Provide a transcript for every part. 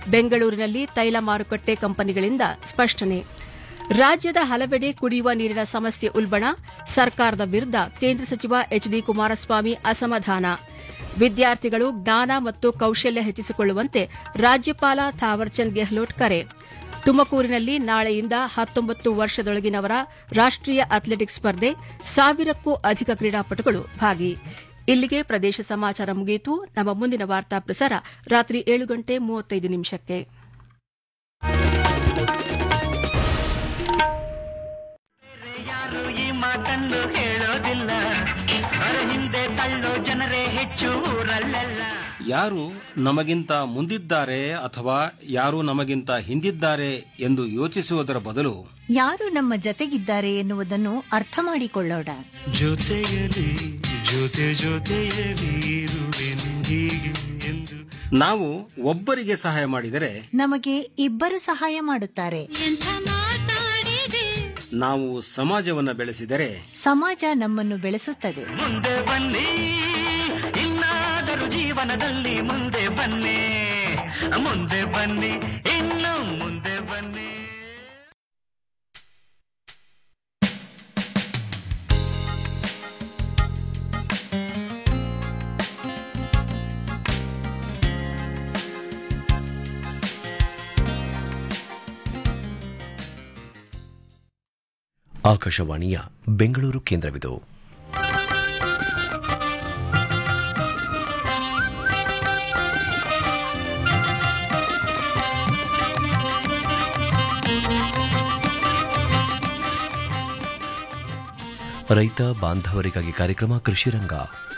ಬೆಂಗಳೂರಿನಲ್ಲಿ ತೈಲ ಮಾರುಕಟ್ಟೆ ಕಂಪನಿಗಳಿಂದ ಸ್ಪಷ್ಟನೆ ರಾಜ್ಯದ ಹಲವೆಡೆ ಕುಡಿಯುವ ನೀರಿನ ಸಮಸ್ಯೆ ಉಲ್ಬಣ ಸರ್ಕಾರದ ವಿರುದ್ಧ ಕೇಂದ್ರ ಸಚಿವ ಎಚ್ ಡಿ ಕುಮಾರಸ್ವಾಮಿ ಅಸಮಾಧಾನ ವಿದ್ಯಾರ್ಥಿಗಳು ಜ್ಞಾನ ಮತ್ತು ಕೌಶಲ್ಯ ಹೆಚ್ಚಿಸಿಕೊಳ್ಳುವಂತೆ ರಾಜ್ಯಪಾಲ ಥಾವರ್ಚಂದ್ ಗೆಹ್ಲೋಟ್ ಕರೆ ತುಮಕೂರಿನಲ್ಲಿ ನಾಳೆಯಿಂದ ಹತ್ತೊಂಬತ್ತು ವರ್ಷದೊಳಗಿನವರ ರಾಷ್ಟೀಯ ಅಥ್ಲೆಟಿಕ್ಸ್ ಸ್ಪರ್ಧೆ ಸಾವಿರಕ್ಕೂ ಅಧಿಕ ಕ್ರೀಡಾಪಟುಗಳು ಭಾಗಿ ಇಲ್ಲಿಗೆ ಪ್ರದೇಶ ಸಮಾಚಾರ ಮುಗಿಯಿತು ನಮ್ಮ ಮುಂದಿನ ವಾರ್ತಾ ಪ್ರಸಾರ ರಾತ್ರಿ ಏಳು ಗಂಟೆ ಮೂವತ್ತೈದು ನಿಮಿಷಕ್ಕೆ ಯಾರು ಈ ಮಾತನ್ನು ಹೇಳೋದಿಲ್ಲ ಅವರ ಹಿಂದೆ ತಳ್ಳೋ ಜನರೇ ಹೆಚ್ಚು ಊರಲ್ಲೆಲ್ಲ ಯಾರು ನಮಗಿಂತ ಮುಂದಿದ್ದಾರೆ ಅಥವಾ ಯಾರು ನಮಗಿಂತ ಹಿಂದಿದ್ದಾರೆ ಎಂದು ಯೋಚಿಸುವುದರ ಬದಲು ಯಾರು ನಮ್ಮ ಜತೆಗಿದ್ದಾರೆ ಎನ್ನುವುದನ್ನು ಅರ್ಥ ಮಾಡಿಕೊಳ್ಳೋಣ ಜೊತೆಯಲಿ ಜೊತೆ ಜೊತೆಯಲಿ ಇರುವೆನು ಹೀಗೆ ಎಂದು ನಾವು ಒಬ್ಬರಿಗೆ ಸಹಾಯ ಮಾಡಿದರೆ ನಮಗೆ ಇಬ್ಬರು ಸಹಾಯ ಮಾಡುತ್ತಾರೆ ನಾವು ಸಮಾಜವನ್ನ ಬೆಳೆಸಿದರೆ ಸಮಾಜ ನಮ್ಮನ್ನು ಬೆಳೆಸುತ್ತದೆ ಮುಂದೆ ಬನ್ನಿ ಇನ್ನಾದರೂ ಜೀವನದಲ್ಲಿ ಮುಂದೆ ಬನ್ನಿ ಮುಂದೆ ಬನ್ನಿ ಇನ್ನು ಮುಂದೆ ಬನ್ನಿ ಆಕಾಶವಾಣಿಯ ಬೆಂಗಳೂರು ಕೇಂದ್ರವಿದು ರೈತ ಬಾಂಧವರಿಗಾಗಿ ಕಾರ್ಯಕ್ರಮ ಕೃಷಿರಂಗ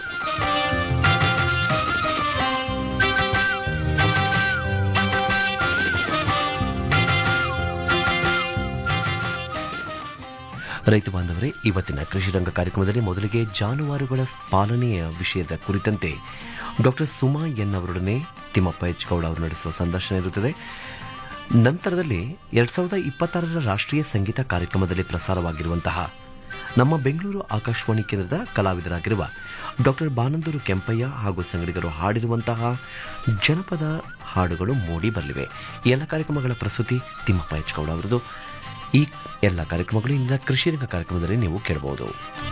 ರೈತ ಬಾಂಧವರೇ ಇವತ್ತಿನ ಕೃಷಿರಂಗ ಕಾರ್ಯಕ್ರಮದಲ್ಲಿ ಮೊದಲಿಗೆ ಜಾನುವಾರುಗಳ ಪಾಲನೆಯ ವಿಷಯದ ಕುರಿತಂತೆ ಡಾಕ್ಟರ್ ಸುಮಾ ಎನ್ ಅವರೊಡನೆ ತಿಮ್ಮಪ್ಪ ಎಚ್ ಗೌಡ ಅವರು ನಡೆಸುವ ಸಂದರ್ಶನ ಇರುತ್ತದೆ ನಂತರದಲ್ಲಿ ಎರಡ್ ಸಾವಿರದ ಇಪ್ಪತ್ತಾರರ ರಾಷ್ಟ್ರೀಯ ಸಂಗೀತ ಕಾರ್ಯಕ್ರಮದಲ್ಲಿ ಪ್ರಸಾರವಾಗಿರುವಂತಹ ನಮ್ಮ ಬೆಂಗಳೂರು ಆಕಾಶವಾಣಿ ಕೇಂದ್ರದ ಕಲಾವಿದರಾಗಿರುವ ಡಾಕ್ಟರ್ ಬಾನಂದೂರು ಕೆಂಪಯ್ಯ ಹಾಗೂ ಸಂಗಡಿಗರು ಹಾಡಿರುವಂತಹ ಜನಪದ ಹಾಡುಗಳು ಮೂಡಿ ಬರಲಿವೆ ಈ ಎಲ್ಲ ಕಾರ್ಯಕ್ರಮಗಳ ಪ್ರಸ್ತುತಿ ತಿಮ್ಮಪ್ಪ ಎಚ್ ಗೌಡ ಅವರದು ಈ ಎಲ್ಲ ಕಾರ್ಯಕ್ರಮಗಳು ಇಂದಿನ ಕೃಷಿ ರಂಗ ಕಾರ್ಯಕ್ರಮದಲ್ಲಿ ನೀವು ಕೇಳಬಹುದು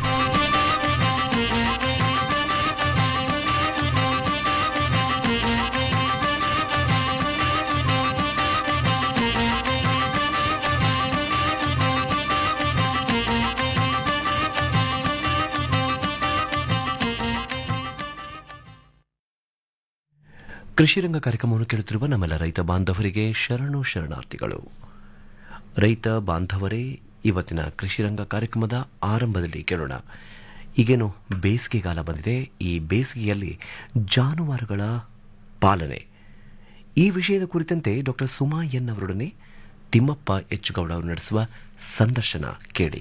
ಕೃಷಿ ರಂಗ ಕಾರ್ಯಕ್ರಮವನ್ನು ಕೇಳುತ್ತಿರುವ ನಮ್ಮೆಲ್ಲ ರೈತ ಬಾಂಧವರಿಗೆ ಶರಣು ಶರಣಾರ್ಥಿಗಳು ರೈತ ಬಾಂಧವರೇ ಇವತ್ತಿನ ಕೃಷಿ ರಂಗ ಕಾರ್ಯಕ್ರಮದ ಆರಂಭದಲ್ಲಿ ಕೇಳೋಣ ಈಗೇನು ಬೇಸಿಗೆಗಾಲ ಬಂದಿದೆ ಈ ಬೇಸಿಗೆಯಲ್ಲಿ ಜಾನುವಾರುಗಳ ಪಾಲನೆ ಈ ವಿಷಯದ ಕುರಿತಂತೆ ಡಾಕ್ಟರ್ ಸುಮಾ ಎನ್ ಅವರೊಡನೆ ತಿಮ್ಮಪ್ಪ ಎಚ್ ಗೌಡ ಅವರು ನಡೆಸುವ ಸಂದರ್ಶನ ಕೇಳಿ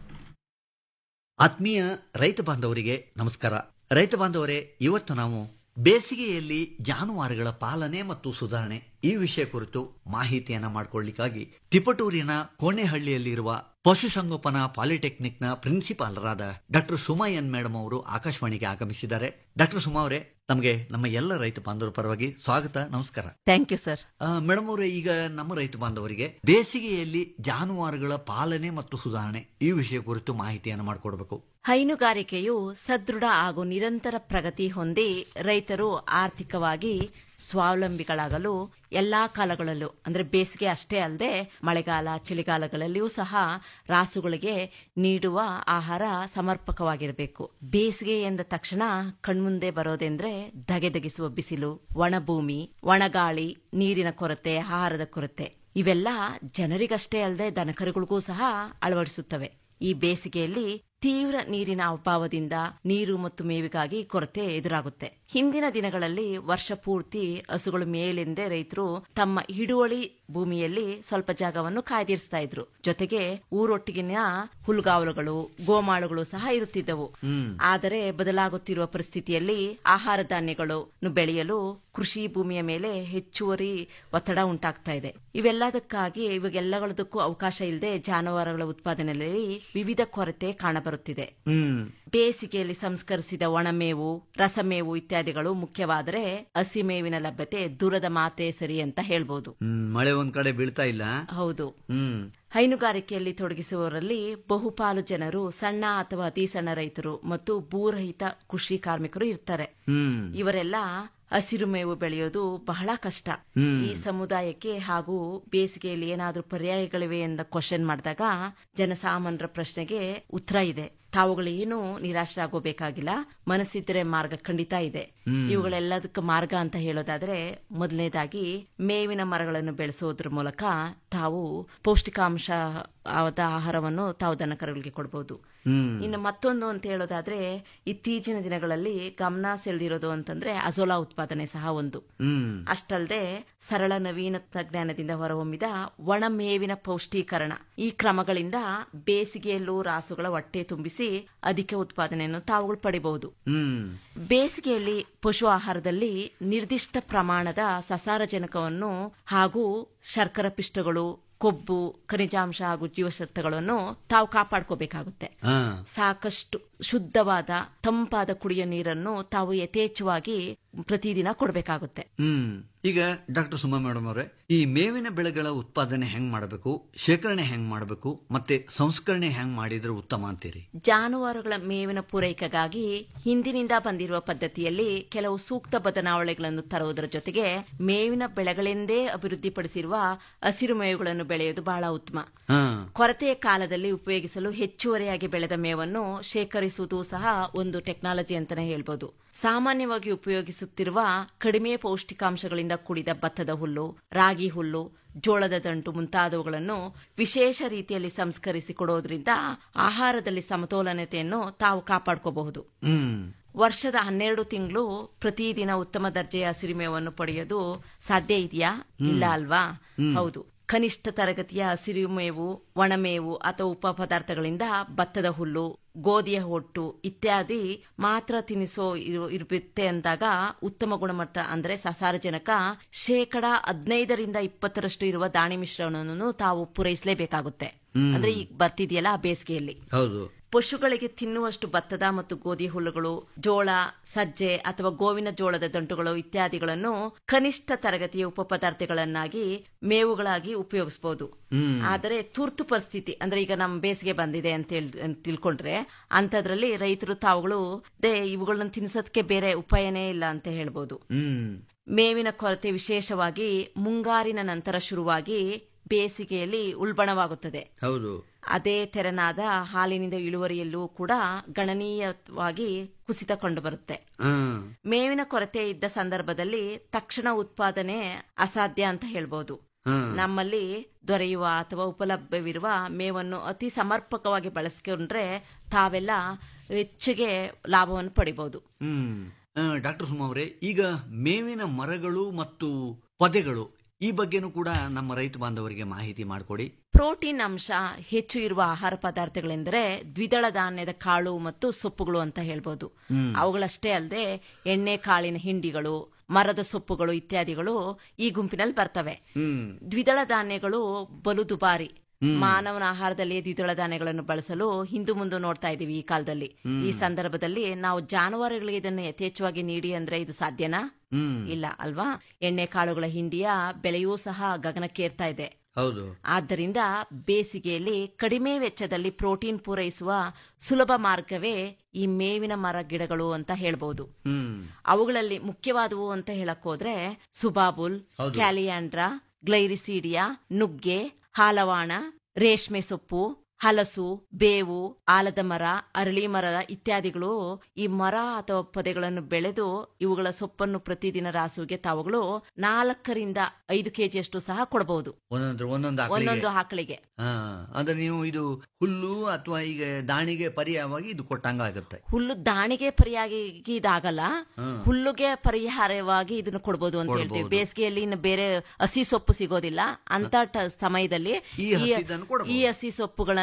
ಆತ್ಮೀಯ ರೈತ ಬಾಂಧವರಿಗೆ ನಮಸ್ಕಾರ ರೈತ ಬಾಂಧವರೇ ಇವತ್ತು ನಾವು ಬೇಸಿಗೆಯಲ್ಲಿ ಜಾನುವಾರುಗಳ ಪಾಲನೆ ಮತ್ತು ಸುಧಾರಣೆ ಈ ವಿಷಯ ಕುರಿತು ಮಾಹಿತಿಯನ್ನ ಮಾಡಿಕೊಳ್ಳಿಕ್ಕಾಗಿ ತಿಪಟೂರಿನ ಕೋಣೆಹಳ್ಳಿಯಲ್ಲಿರುವ ಪಶುಸಂಗೋಪನಾ ಪಾಲಿಟೆಕ್ನಿಕ್ನ ಪ್ರಿನ್ಸಿಪಾಲರಾದ ಡಾಕ್ಟರ್ ಸುಮಾ ಎನ್ ಮೇಡಮ್ ಅವರು ಆಕಾಶವಾಣಿಗೆ ಆಗಮಿಸಿದ್ದಾರೆ ಡಾಕ್ಟರ್ ಸುಮಾ ಅವರೇ ನಮಗೆ ನಮ್ಮ ಎಲ್ಲ ರೈತ ಬಾಂಧವರ ಪರವಾಗಿ ಸ್ವಾಗತ ನಮಸ್ಕಾರ ಥ್ಯಾಂಕ್ ಯು ಸರ್ ಮೇಡಮ್ ಅವರೇ ಈಗ ನಮ್ಮ ರೈತ ಬಾಂಧವರಿಗೆ ಬೇಸಿಗೆಯಲ್ಲಿ ಜಾನುವಾರುಗಳ ಪಾಲನೆ ಮತ್ತು ಸುಧಾರಣೆ ಈ ವಿಷಯ ಕುರಿತು ಮಾಹಿತಿಯನ್ನು ಮಾಡಿಕೊಡ್ಬೇಕು ಹೈನುಗಾರಿಕೆಯು ಸದೃಢ ಹಾಗೂ ನಿರಂತರ ಪ್ರಗತಿ ಹೊಂದಿ ರೈತರು ಆರ್ಥಿಕವಾಗಿ ಸ್ವಾವಲಂಬಿಗಳಾಗಲು ಎಲ್ಲಾ ಕಾಲಗಳಲ್ಲೂ ಅಂದ್ರೆ ಬೇಸಿಗೆ ಅಷ್ಟೇ ಅಲ್ಲದೆ ಮಳೆಗಾಲ ಚಳಿಗಾಲಗಳಲ್ಲಿಯೂ ಸಹ ರಾಸುಗಳಿಗೆ ನೀಡುವ ಆಹಾರ ಸಮರ್ಪಕವಾಗಿರಬೇಕು ಬೇಸಿಗೆ ಎಂದ ತಕ್ಷಣ ಕಣ್ಮುಂದೆ ಬರೋದೆಂದ್ರೆ ಧಗೆಧಗಿಸುವ ಬಿಸಿಲು ಒಣಭೂಮಿ ಒಣಗಾಳಿ ನೀರಿನ ಕೊರತೆ ಆಹಾರದ ಕೊರತೆ ಇವೆಲ್ಲ ಜನರಿಗಷ್ಟೇ ಅಲ್ಲದೆ ದನಕರುಗಳಿಗೂ ಸಹ ಅಳವಡಿಸುತ್ತವೆ ಈ ಬೇಸಿಗೆಯಲ್ಲಿ ತೀವ್ರ ನೀರಿನ ಅಭಾವದಿಂದ ನೀರು ಮತ್ತು ಮೇವಿಗಾಗಿ ಕೊರತೆ ಎದುರಾಗುತ್ತೆ ಹಿಂದಿನ ದಿನಗಳಲ್ಲಿ ವರ್ಷ ಪೂರ್ತಿ ಹಸುಗಳು ಮೇಲೆಂದೇ ರೈತರು ತಮ್ಮ ಹಿಡುವಳಿ ಭೂಮಿಯಲ್ಲಿ ಸ್ವಲ್ಪ ಜಾಗವನ್ನು ಕಾಯ್ದಿರಿಸ್ತಾ ಇದ್ರು ಜೊತೆಗೆ ಊರೊಟ್ಟಿಗಿನ ಹುಲ್ಗಾವಲುಗಳು ಗೋಮಾಳುಗಳು ಸಹ ಇರುತ್ತಿದ್ದವು ಆದರೆ ಬದಲಾಗುತ್ತಿರುವ ಪರಿಸ್ಥಿತಿಯಲ್ಲಿ ಆಹಾರ ಧಾನ್ಯಗಳು ಬೆಳೆಯಲು ಕೃಷಿ ಭೂಮಿಯ ಮೇಲೆ ಹೆಚ್ಚುವರಿ ಒತ್ತಡ ಉಂಟಾಗ್ತಾ ಇದೆ ಇವೆಲ್ಲದಕ್ಕಾಗಿ ಇವಾಗೆಲ್ಲಗಳದಕ್ಕೂ ಅವಕಾಶ ಇಲ್ಲದೆ ಜಾನುವಾರುಗಳ ಉತ್ಪಾದನೆಯಲ್ಲಿ ವಿವಿಧ ಕೊರತೆ ಕಾಣಬರುತ್ತಿದೆ ಹ್ಮ್ ಬೇಸಿಗೆಯಲ್ಲಿ ಸಂಸ್ಕರಿಸಿದ ಒಣಮೇವು ರಸಮೇವು ಇತ್ಯಾದಿ ಇತ್ಯಾದಿಗಳು ಮುಖ್ಯವಾದರೆ ಹಸಿ ಮೇವಿನ ಲಭ್ಯತೆ ದೂರದ ಮಾತೆ ಸರಿ ಅಂತ ಹೇಳ್ಬೋದು ಹ್ಮ್ ಮಳೆ ಒಂದ್ ಕಡೆ ಬೀಳ್ತಾ ಇಲ್ಲ ಹೌದು ಹ್ಮ್ ಹೈನುಗಾರಿಕೆಯಲ್ಲಿ ತೊಡಗಿಸುವವರಲ್ಲಿ ಬಹುಪಾಲು ಜನರು ಸಣ್ಣ ಅಥವಾ ಅತಿ ಸಣ್ಣ ರೈತರು ಮತ್ತು ಭೂರಹಿತ ಕೃಷಿ ಕಾರ್ಮಿಕರು ಇರ್ತಾರೆ ಹ್ಮ್ ಇವರೆಲ್ಲ ಹಸಿರು ಮೇವು ಬೆಳೆಯೋದು ಬಹಳ ಕಷ್ಟ ಈ ಸಮುದಾಯಕ್ಕೆ ಹಾಗೂ ಬೇಸಿಗೆಯಲ್ಲಿ ಏನಾದ್ರೂ ಪರ್ಯಾಯಗಳಿವೆ ಎಂದ ಕ್ವಶನ್ ಮಾಡಿದಾಗ ಜನಸಾಮಾನ್ಯರ ಪ್ರಶ್ನೆಗೆ ಉತ್ತರ ಇದೆ ತಾವುಗಳೇನು ನಿರಾಶರಾಗೋಬೇಕಾಗಿಲ್ಲ ಮನಸ್ಸಿದ್ರೆ ಮಾರ್ಗ ಖಂಡಿತ ಇದೆ ಇವುಗಳೆಲ್ಲದಕ್ಕೆ ಮಾರ್ಗ ಅಂತ ಹೇಳೋದಾದ್ರೆ ಮೊದಲನೇದಾಗಿ ಮೇವಿನ ಮರಗಳನ್ನು ಬೆಳೆಸೋದ್ರ ಮೂಲಕ ತಾವು ಪೌಷ್ಟಿಕಾಂಶ ಆದ ಆಹಾರವನ್ನು ತಾವು ದನಕರುಗಳಿಗೆ ಕೊಡಬಹುದು ಇನ್ನು ಮತ್ತೊಂದು ಅಂತ ಹೇಳೋದಾದ್ರೆ ಇತ್ತೀಚಿನ ದಿನಗಳಲ್ಲಿ ಗಮನ ಸೆಳೆದಿರೋದು ಅಂತಂದ್ರೆ ಅಜೋಲಾ ಉತ್ಪಾದನೆ ಸಹ ಒಂದು ಹ್ಮ್ ಅಷ್ಟಲ್ಲದೆ ಸರಳ ನವೀನ ಜ್ಞಾನದಿಂದ ಹೊರಹೊಮ್ಮಿದ ಒಣ ಮೇವಿನ ಪೌಷ್ಟೀಕರಣ ಈ ಕ್ರಮಗಳಿಂದ ಬೇಸಿಗೆಯಲ್ಲೂ ರಾಸುಗಳ ಹೊಟ್ಟೆ ತುಂಬಿಸಿ ಅಧಿಕ ಉತ್ಪಾದನೆಯನ್ನು ತಾವುಗಳು ಪಡಿಬಹುದು ಹ್ಮ್ ಬೇಸಿಗೆಯಲ್ಲಿ ಪಶು ಆಹಾರದಲ್ಲಿ ನಿರ್ದಿಷ್ಟ ಪ್ರಮಾಣದ ಸಸಾರಜನಕವನ್ನು ಹಾಗೂ ಶರ್ಕರ ಪಿಷ್ಟಗಳು ಕೊಬ್ಬು ಖನಿಜಾಂಶ ಹಾಗೂ ಜೀವಸತ್ವಗಳನ್ನು ತಾವು ಕಾಪಾಡ್ಕೋಬೇಕಾಗುತ್ತೆ ಹಾ ಸಾಕಷ್ಟು ಶುದ್ಧವಾದ ತಂಪಾದ ಕುಡಿಯೋ ನೀರನ್ನು ತಾವು ಯಥೇಚ್ಛವಾಗಿ ಪ್ರತಿದಿನ ಕೊಡಬೇಕಾಗುತ್ತೆ ಹ್ಮ್ ಈಗ ಡಾಕ್ಟರ್ ಸುಮಾ ಮೇಡಮ್ ಅವರೇ ಈ ಮೇವಿನ ಬೆಳೆಗಳ ಉತ್ಪಾದನೆ ಹೆಂಗ್ ಮಾಡಬೇಕು ಶೇಖರಣೆ ಹೆಂಗ್ ಮಾಡಬೇಕು ಮತ್ತೆ ಸಂಸ್ಕರಣೆ ಹೆಂಗ್ ಮಾಡಿದ್ರೆ ಉತ್ತಮ ಅಂತೀರಿ ಜಾನುವಾರುಗಳ ಮೇವಿನ ಪೂರೈಕೆಗಾಗಿ ಹಿಂದಿನಿಂದ ಬಂದಿರುವ ಪದ್ಧತಿಯಲ್ಲಿ ಕೆಲವು ಸೂಕ್ತ ಬದಲಾವಣೆಗಳನ್ನು ತರುವುದರ ಜೊತೆಗೆ ಮೇವಿನ ಬೆಳೆಗಳೆಂದೇ ಅಭಿವೃದ್ಧಿಪಡಿಸಿರುವ ಹಸಿರು ಮೇವುಗಳನ್ನು ಬೆಳೆಯುವುದು ಬಹಳ ಉತ್ತಮ ಹಾ ಕೊರತೆಯ ಕಾಲದಲ್ಲಿ ಉಪಯೋಗಿಸಲು ಹೆಚ್ಚುವರಿಯಾಗಿ ಬೆಳೆದ ಮೇವನ್ನು ಶೇಖರಿಸುವುದು ಸಹ ಒಂದು ಟೆಕ್ನಾಲಜಿ ಅಂತಾನೆ ಹೇಳ್ಬೋದು ಸಾಮಾನ್ಯವಾಗಿ ಉಪಯೋಗಿಸುತ್ತಿರುವ ಕಡಿಮೆ ಪೌಷ್ಟಿಕಾಂಶಗಳಿಂದ ಕೂಡಿದ ಭತ್ತದ ಹುಲ್ಲು ರಾಗಿ ಹುಲ್ಲು ಜೋಳದ ದಂಟು ಮುಂತಾದವುಗಳನ್ನು ವಿಶೇಷ ರೀತಿಯಲ್ಲಿ ಸಂಸ್ಕರಿಸಿ ಕೊಡೋದ್ರಿಂದ ಆಹಾರದಲ್ಲಿ ಸಮತೋಲನತೆಯನ್ನು ತಾವು ಕಾಪಾಡ್ಕೋಬಹುದು ಹ್ಮ್ ವರ್ಷದ ಹನ್ನೆರಡು ತಿಂಗಳು ಪ್ರತಿದಿನ ಉತ್ತಮ ದರ್ಜೆಯ ಹಸಿರುಮೇವನ್ನು ಪಡೆಯೋದು ಸಾಧ್ಯ ಇದೆಯಾ ಇಲ್ಲ ಅಲ್ವಾ ಹೌದು ಕನಿಷ್ಠ ತರಗತಿಯ ಹಸಿರುಮೇವು ಒಣಮೇವು ಅಥವಾ ಉಪ ಪದಾರ್ಥಗಳಿಂದ ಭತ್ತದ ಹುಲ್ಲು ಗೋಧಿಯ ಹೊಟ್ಟು ಇತ್ಯಾದಿ ಮಾತ್ರ ತಿನಿಸೋ ಇರು- ಇರುತ್ತೆ ಅಂದಾಗ ಉತ್ತಮ ಗುಣಮಟ್ಟ ಅಂದ್ರೆ ಸಸಾರಜನಕ ಶೇಕಡ ಹದಿನೈದರಿಂದ ಇಪ್ಪತ್ತರಷ್ಟು ಇರುವ ದಾಣಿ ಮಿಶ್ರಣವನ್ನು ತಾವು ಪೂರೈಸಲೇಬೇಕಾಗುತ್ತೆ ಅಂದ್ರೆ ಈಗ ಬರ್ತಿದೆಯಲ್ಲ ಆ ಬೇಸಿಗೆಯಲ್ಲಿ ಹೌದು ಪಶುಗಳಿಗೆ ತಿನ್ನುವಷ್ಟು ಭತ್ತದ ಮತ್ತು ಗೋಧಿ ಹುಲ್ಲುಗಳು ಜೋಳ ಸಜ್ಜೆ ಅಥವಾ ಗೋವಿನ ಜೋಳದ ದಂಟುಗಳು ಇತ್ಯಾದಿಗಳನ್ನು ಕನಿಷ್ಠ ತರಗತಿಯ ಉಪಪದಾರ್ಥಗಳನ್ನಾಗಿ ಮೇವುಗಳಾಗಿ ಉಪಯೋಗಿಸಬಹುದು ಆದರೆ ತುರ್ತು ಪರಿಸ್ಥಿತಿ ಅಂದ್ರೆ ಈಗ ನಮ್ಮ ಬೇಸಿಗೆ ಬಂದಿದೆ ಅಂತ ಹೇಳ್- ಅಂತ ತಿಳ್ಕೊಂಡ್ರೆ ಅಂತದ್ರಲ್ಲಿ ರೈತರು ತಾವುಗಳು ದೇ ಇವುಗಳನ್ನ ತಿನ್ಸೋದಕ್ಕೆ ಬೇರೆ ಉಪಾಯನೇ ಇಲ್ಲ ಅಂತ ಹೇಳ್ಬೋದು ಹ್ಮ್ ಮೇವಿನ ಕೊರತೆ ವಿಶೇಷವಾಗಿ ಮುಂಗಾರಿನ ನಂತರ ಶುರುವಾಗಿ ಬೇಸಿಗೆಯಲ್ಲಿ ಉಲ್ಬಣವಾಗುತ್ತದೆ ಹೌದು ಅದೇ ತೆರನಾದ ಹಾಲಿನಿಂದ ಇಳುವರಿಯಲ್ಲೂ ಕೂಡ ಗಣನೀಯವಾಗಿ ಕುಸಿತ ಕಂಡುಬರುತ್ತೆ ಹಾ ಮೇವಿನ ಕೊರತೆ ಇದ್ದ ಸಂದರ್ಭದಲ್ಲಿ ತಕ್ಷಣ ಉತ್ಪಾದನೆ ಅಸಾಧ್ಯ ಅಂತ ಹೇಳ್ಬೋದು ನಮ್ಮಲ್ಲಿ ದೊರೆಯುವ ಅಥವಾ ಉಪಲಭ್ಯವಿರುವ ಮೇವನ್ನು ಅತಿ ಸಮರ್ಪಕವಾಗಿ ಬಳಸ್ಕೊಂಡ್ರೆ ತಾವೆಲ್ಲ ಹೆಚ್ಚಿಗೆ ಲಾಭವನ್ನು ಪಡಿಬಹುದು ಹ್ಮ್ ಡಾಕ್ಟರ್ ಸುಮಾ ಅವರೇ ಈಗ ಮೇವಿನ ಮರಗಳು ಮತ್ತು ಪೊದೆಗಳು ಈ ಬಗ್ಗೆನೂ ಕೂಡ ನಮ್ಮ ರೈತ ಬಾಂಧವರಿಗೆ ಮಾಹಿತಿ ಮಾಡಿಕೊಡಿ ಪ್ರೋಟೀನ್ ಅಂಶ ಹೆಚ್ಚು ಇರುವ ಆಹಾರ ಪದಾರ್ಥಗಳೆಂದರೆ ದ್ವಿದಳ ಧಾನ್ಯದ ಕಾಳು ಮತ್ತು ಸೊಪ್ಪುಗಳು ಅಂತ ಹೇಳ್ಬೋದು ಅವುಗಳಷ್ಟೇ ಅಲ್ಲದೆ ಎಣ್ಣೆ ಕಾಳಿನ ಹಿಂಡಿಗಳು ಮರದ ಸೊಪ್ಪುಗಳು ಇತ್ಯಾದಿಗಳು ಈ ಗುಂಪಿನಲ್ಲಿ ಬರ್ತವೆ ದ್ವಿದಳ ಧಾನ್ಯಗಳು ಬಲು ದುಬಾರಿ ಮಾನವನ ಆಹಾರದಲ್ಲಿ ದ್ವಿದಳ ಧಾನ್ಯಗಳನ್ನು ಬಳಸಲು ಹಿಂದು ಮುಂದೆ ನೋಡ್ತಾ ಇದೀವಿ ಈ ಕಾಲದಲ್ಲಿ ಈ ಸಂದರ್ಭದಲ್ಲಿ ನಾವು ಜಾನುವಾರುಗಳಿಗೆ ಇದನ್ನು ಯಥೇಚ್ಛವಾಗಿ ನೀಡಿ ಅಂದ್ರೆ ಇದು ಸಾಧ್ಯನಾ ಇಲ್ಲ ಅಲ್ವಾ ಎಣ್ಣೆ ಕಾಳುಗಳ ಹಿಂಡಿಯ ಬೆಲೆಯೂ ಸಹ ಗಗನಕ್ಕೇರ್ತಾ ಇದೆ ಹೌದು ಆದ್ದರಿಂದ ಬೇಸಿಗೆಯಲ್ಲಿ ಕಡಿಮೆ ವೆಚ್ಚದಲ್ಲಿ ಪ್ರೋಟೀನ್ ಪೂರೈಸುವ ಸುಲಭ ಮಾರ್ಗವೇ ಈ ಮೇವಿನ ಮರ ಗಿಡಗಳು ಅಂತ ಹೇಳ್ಬೋದು ಹ್ಮ್ ಅವುಗಳಲ್ಲಿ ಮುಖ್ಯವಾದವು ಅಂತ ಹೇಳಕ್ ಹೋದ್ರೆ ಸುಬಾಬುಲ್ ಕ್ಯಾಲಿಯಾಂಡ್ರಾ ಗ್ಲೈರಿಸೀಡಿಯಾ ನುಗ್ಗೆ ಹಾಲವಾಣ ರೇಷ್ಮೆ ಸೊಪ್ಪು ಹಲಸು ಬೇವು ಆಲದ ಮರ ಅರಳಿ ಮರ ಇತ್ಯಾದಿಗಳು ಈ ಮರ ಅಥವಾ ಪೊದೆಗಳನ್ನು ಬೆಳೆದು ಇವುಗಳ ಸೊಪ್ಪನ್ನು ಪ್ರತಿದಿನ ರಾಸುಗೆ ತಾವುಗಳು ನಾಲ್ಕರಿಂದ ಐದು ಕೆಜಿಯಷ್ಟು ಸಹ ಕೊಡಬಹುದು ಒಂದೊಂದು ಒಂದೊಂದು ಆಕಳಿಗೆ ಒಂದೊಂದು ಆಕಳಿಗೆ ಹಾ ಅಂದ್ರೆ ನೀವು ಇದು ಹುಲ್ಲು ಅಥವಾ ಈಗ ದಾಣಿಗೆ ಪರ್ಯಾಯವಾಗಿ ಇದು ಕೊಟ್ಟಂಗ ಆಗುತ್ತೆ ಹುಲ್ಲು ದಾಣಿಗೆ ಪರಿಯಾಗಿ ಇದಾಗಲ್ಲ ಹುಲ್ಲುಗೆ ಪರಿಹಾರವಾಗಿ ಇದನ್ನು ಕೊಡ್ಬೋದು ಅಂತ ಹೇಳ್ತೀವಿ ಬೇಸಿಗೆಯಲ್ಲಿ ಇನ್ನು ಬೇರೆ ಹಸಿ ಸೊಪ್ಪು ಸಿಗೋದಿಲ್ಲ ಅಂತ ಟ- ಸಮಯದಲ್ಲಿ ಈ ಈ- ಹಸಿದನ್ನು ಕೊಡ್ಬೋದು. ಈ ಹಸಿ ಸೊಪ್ಪುಗಳನ್ನ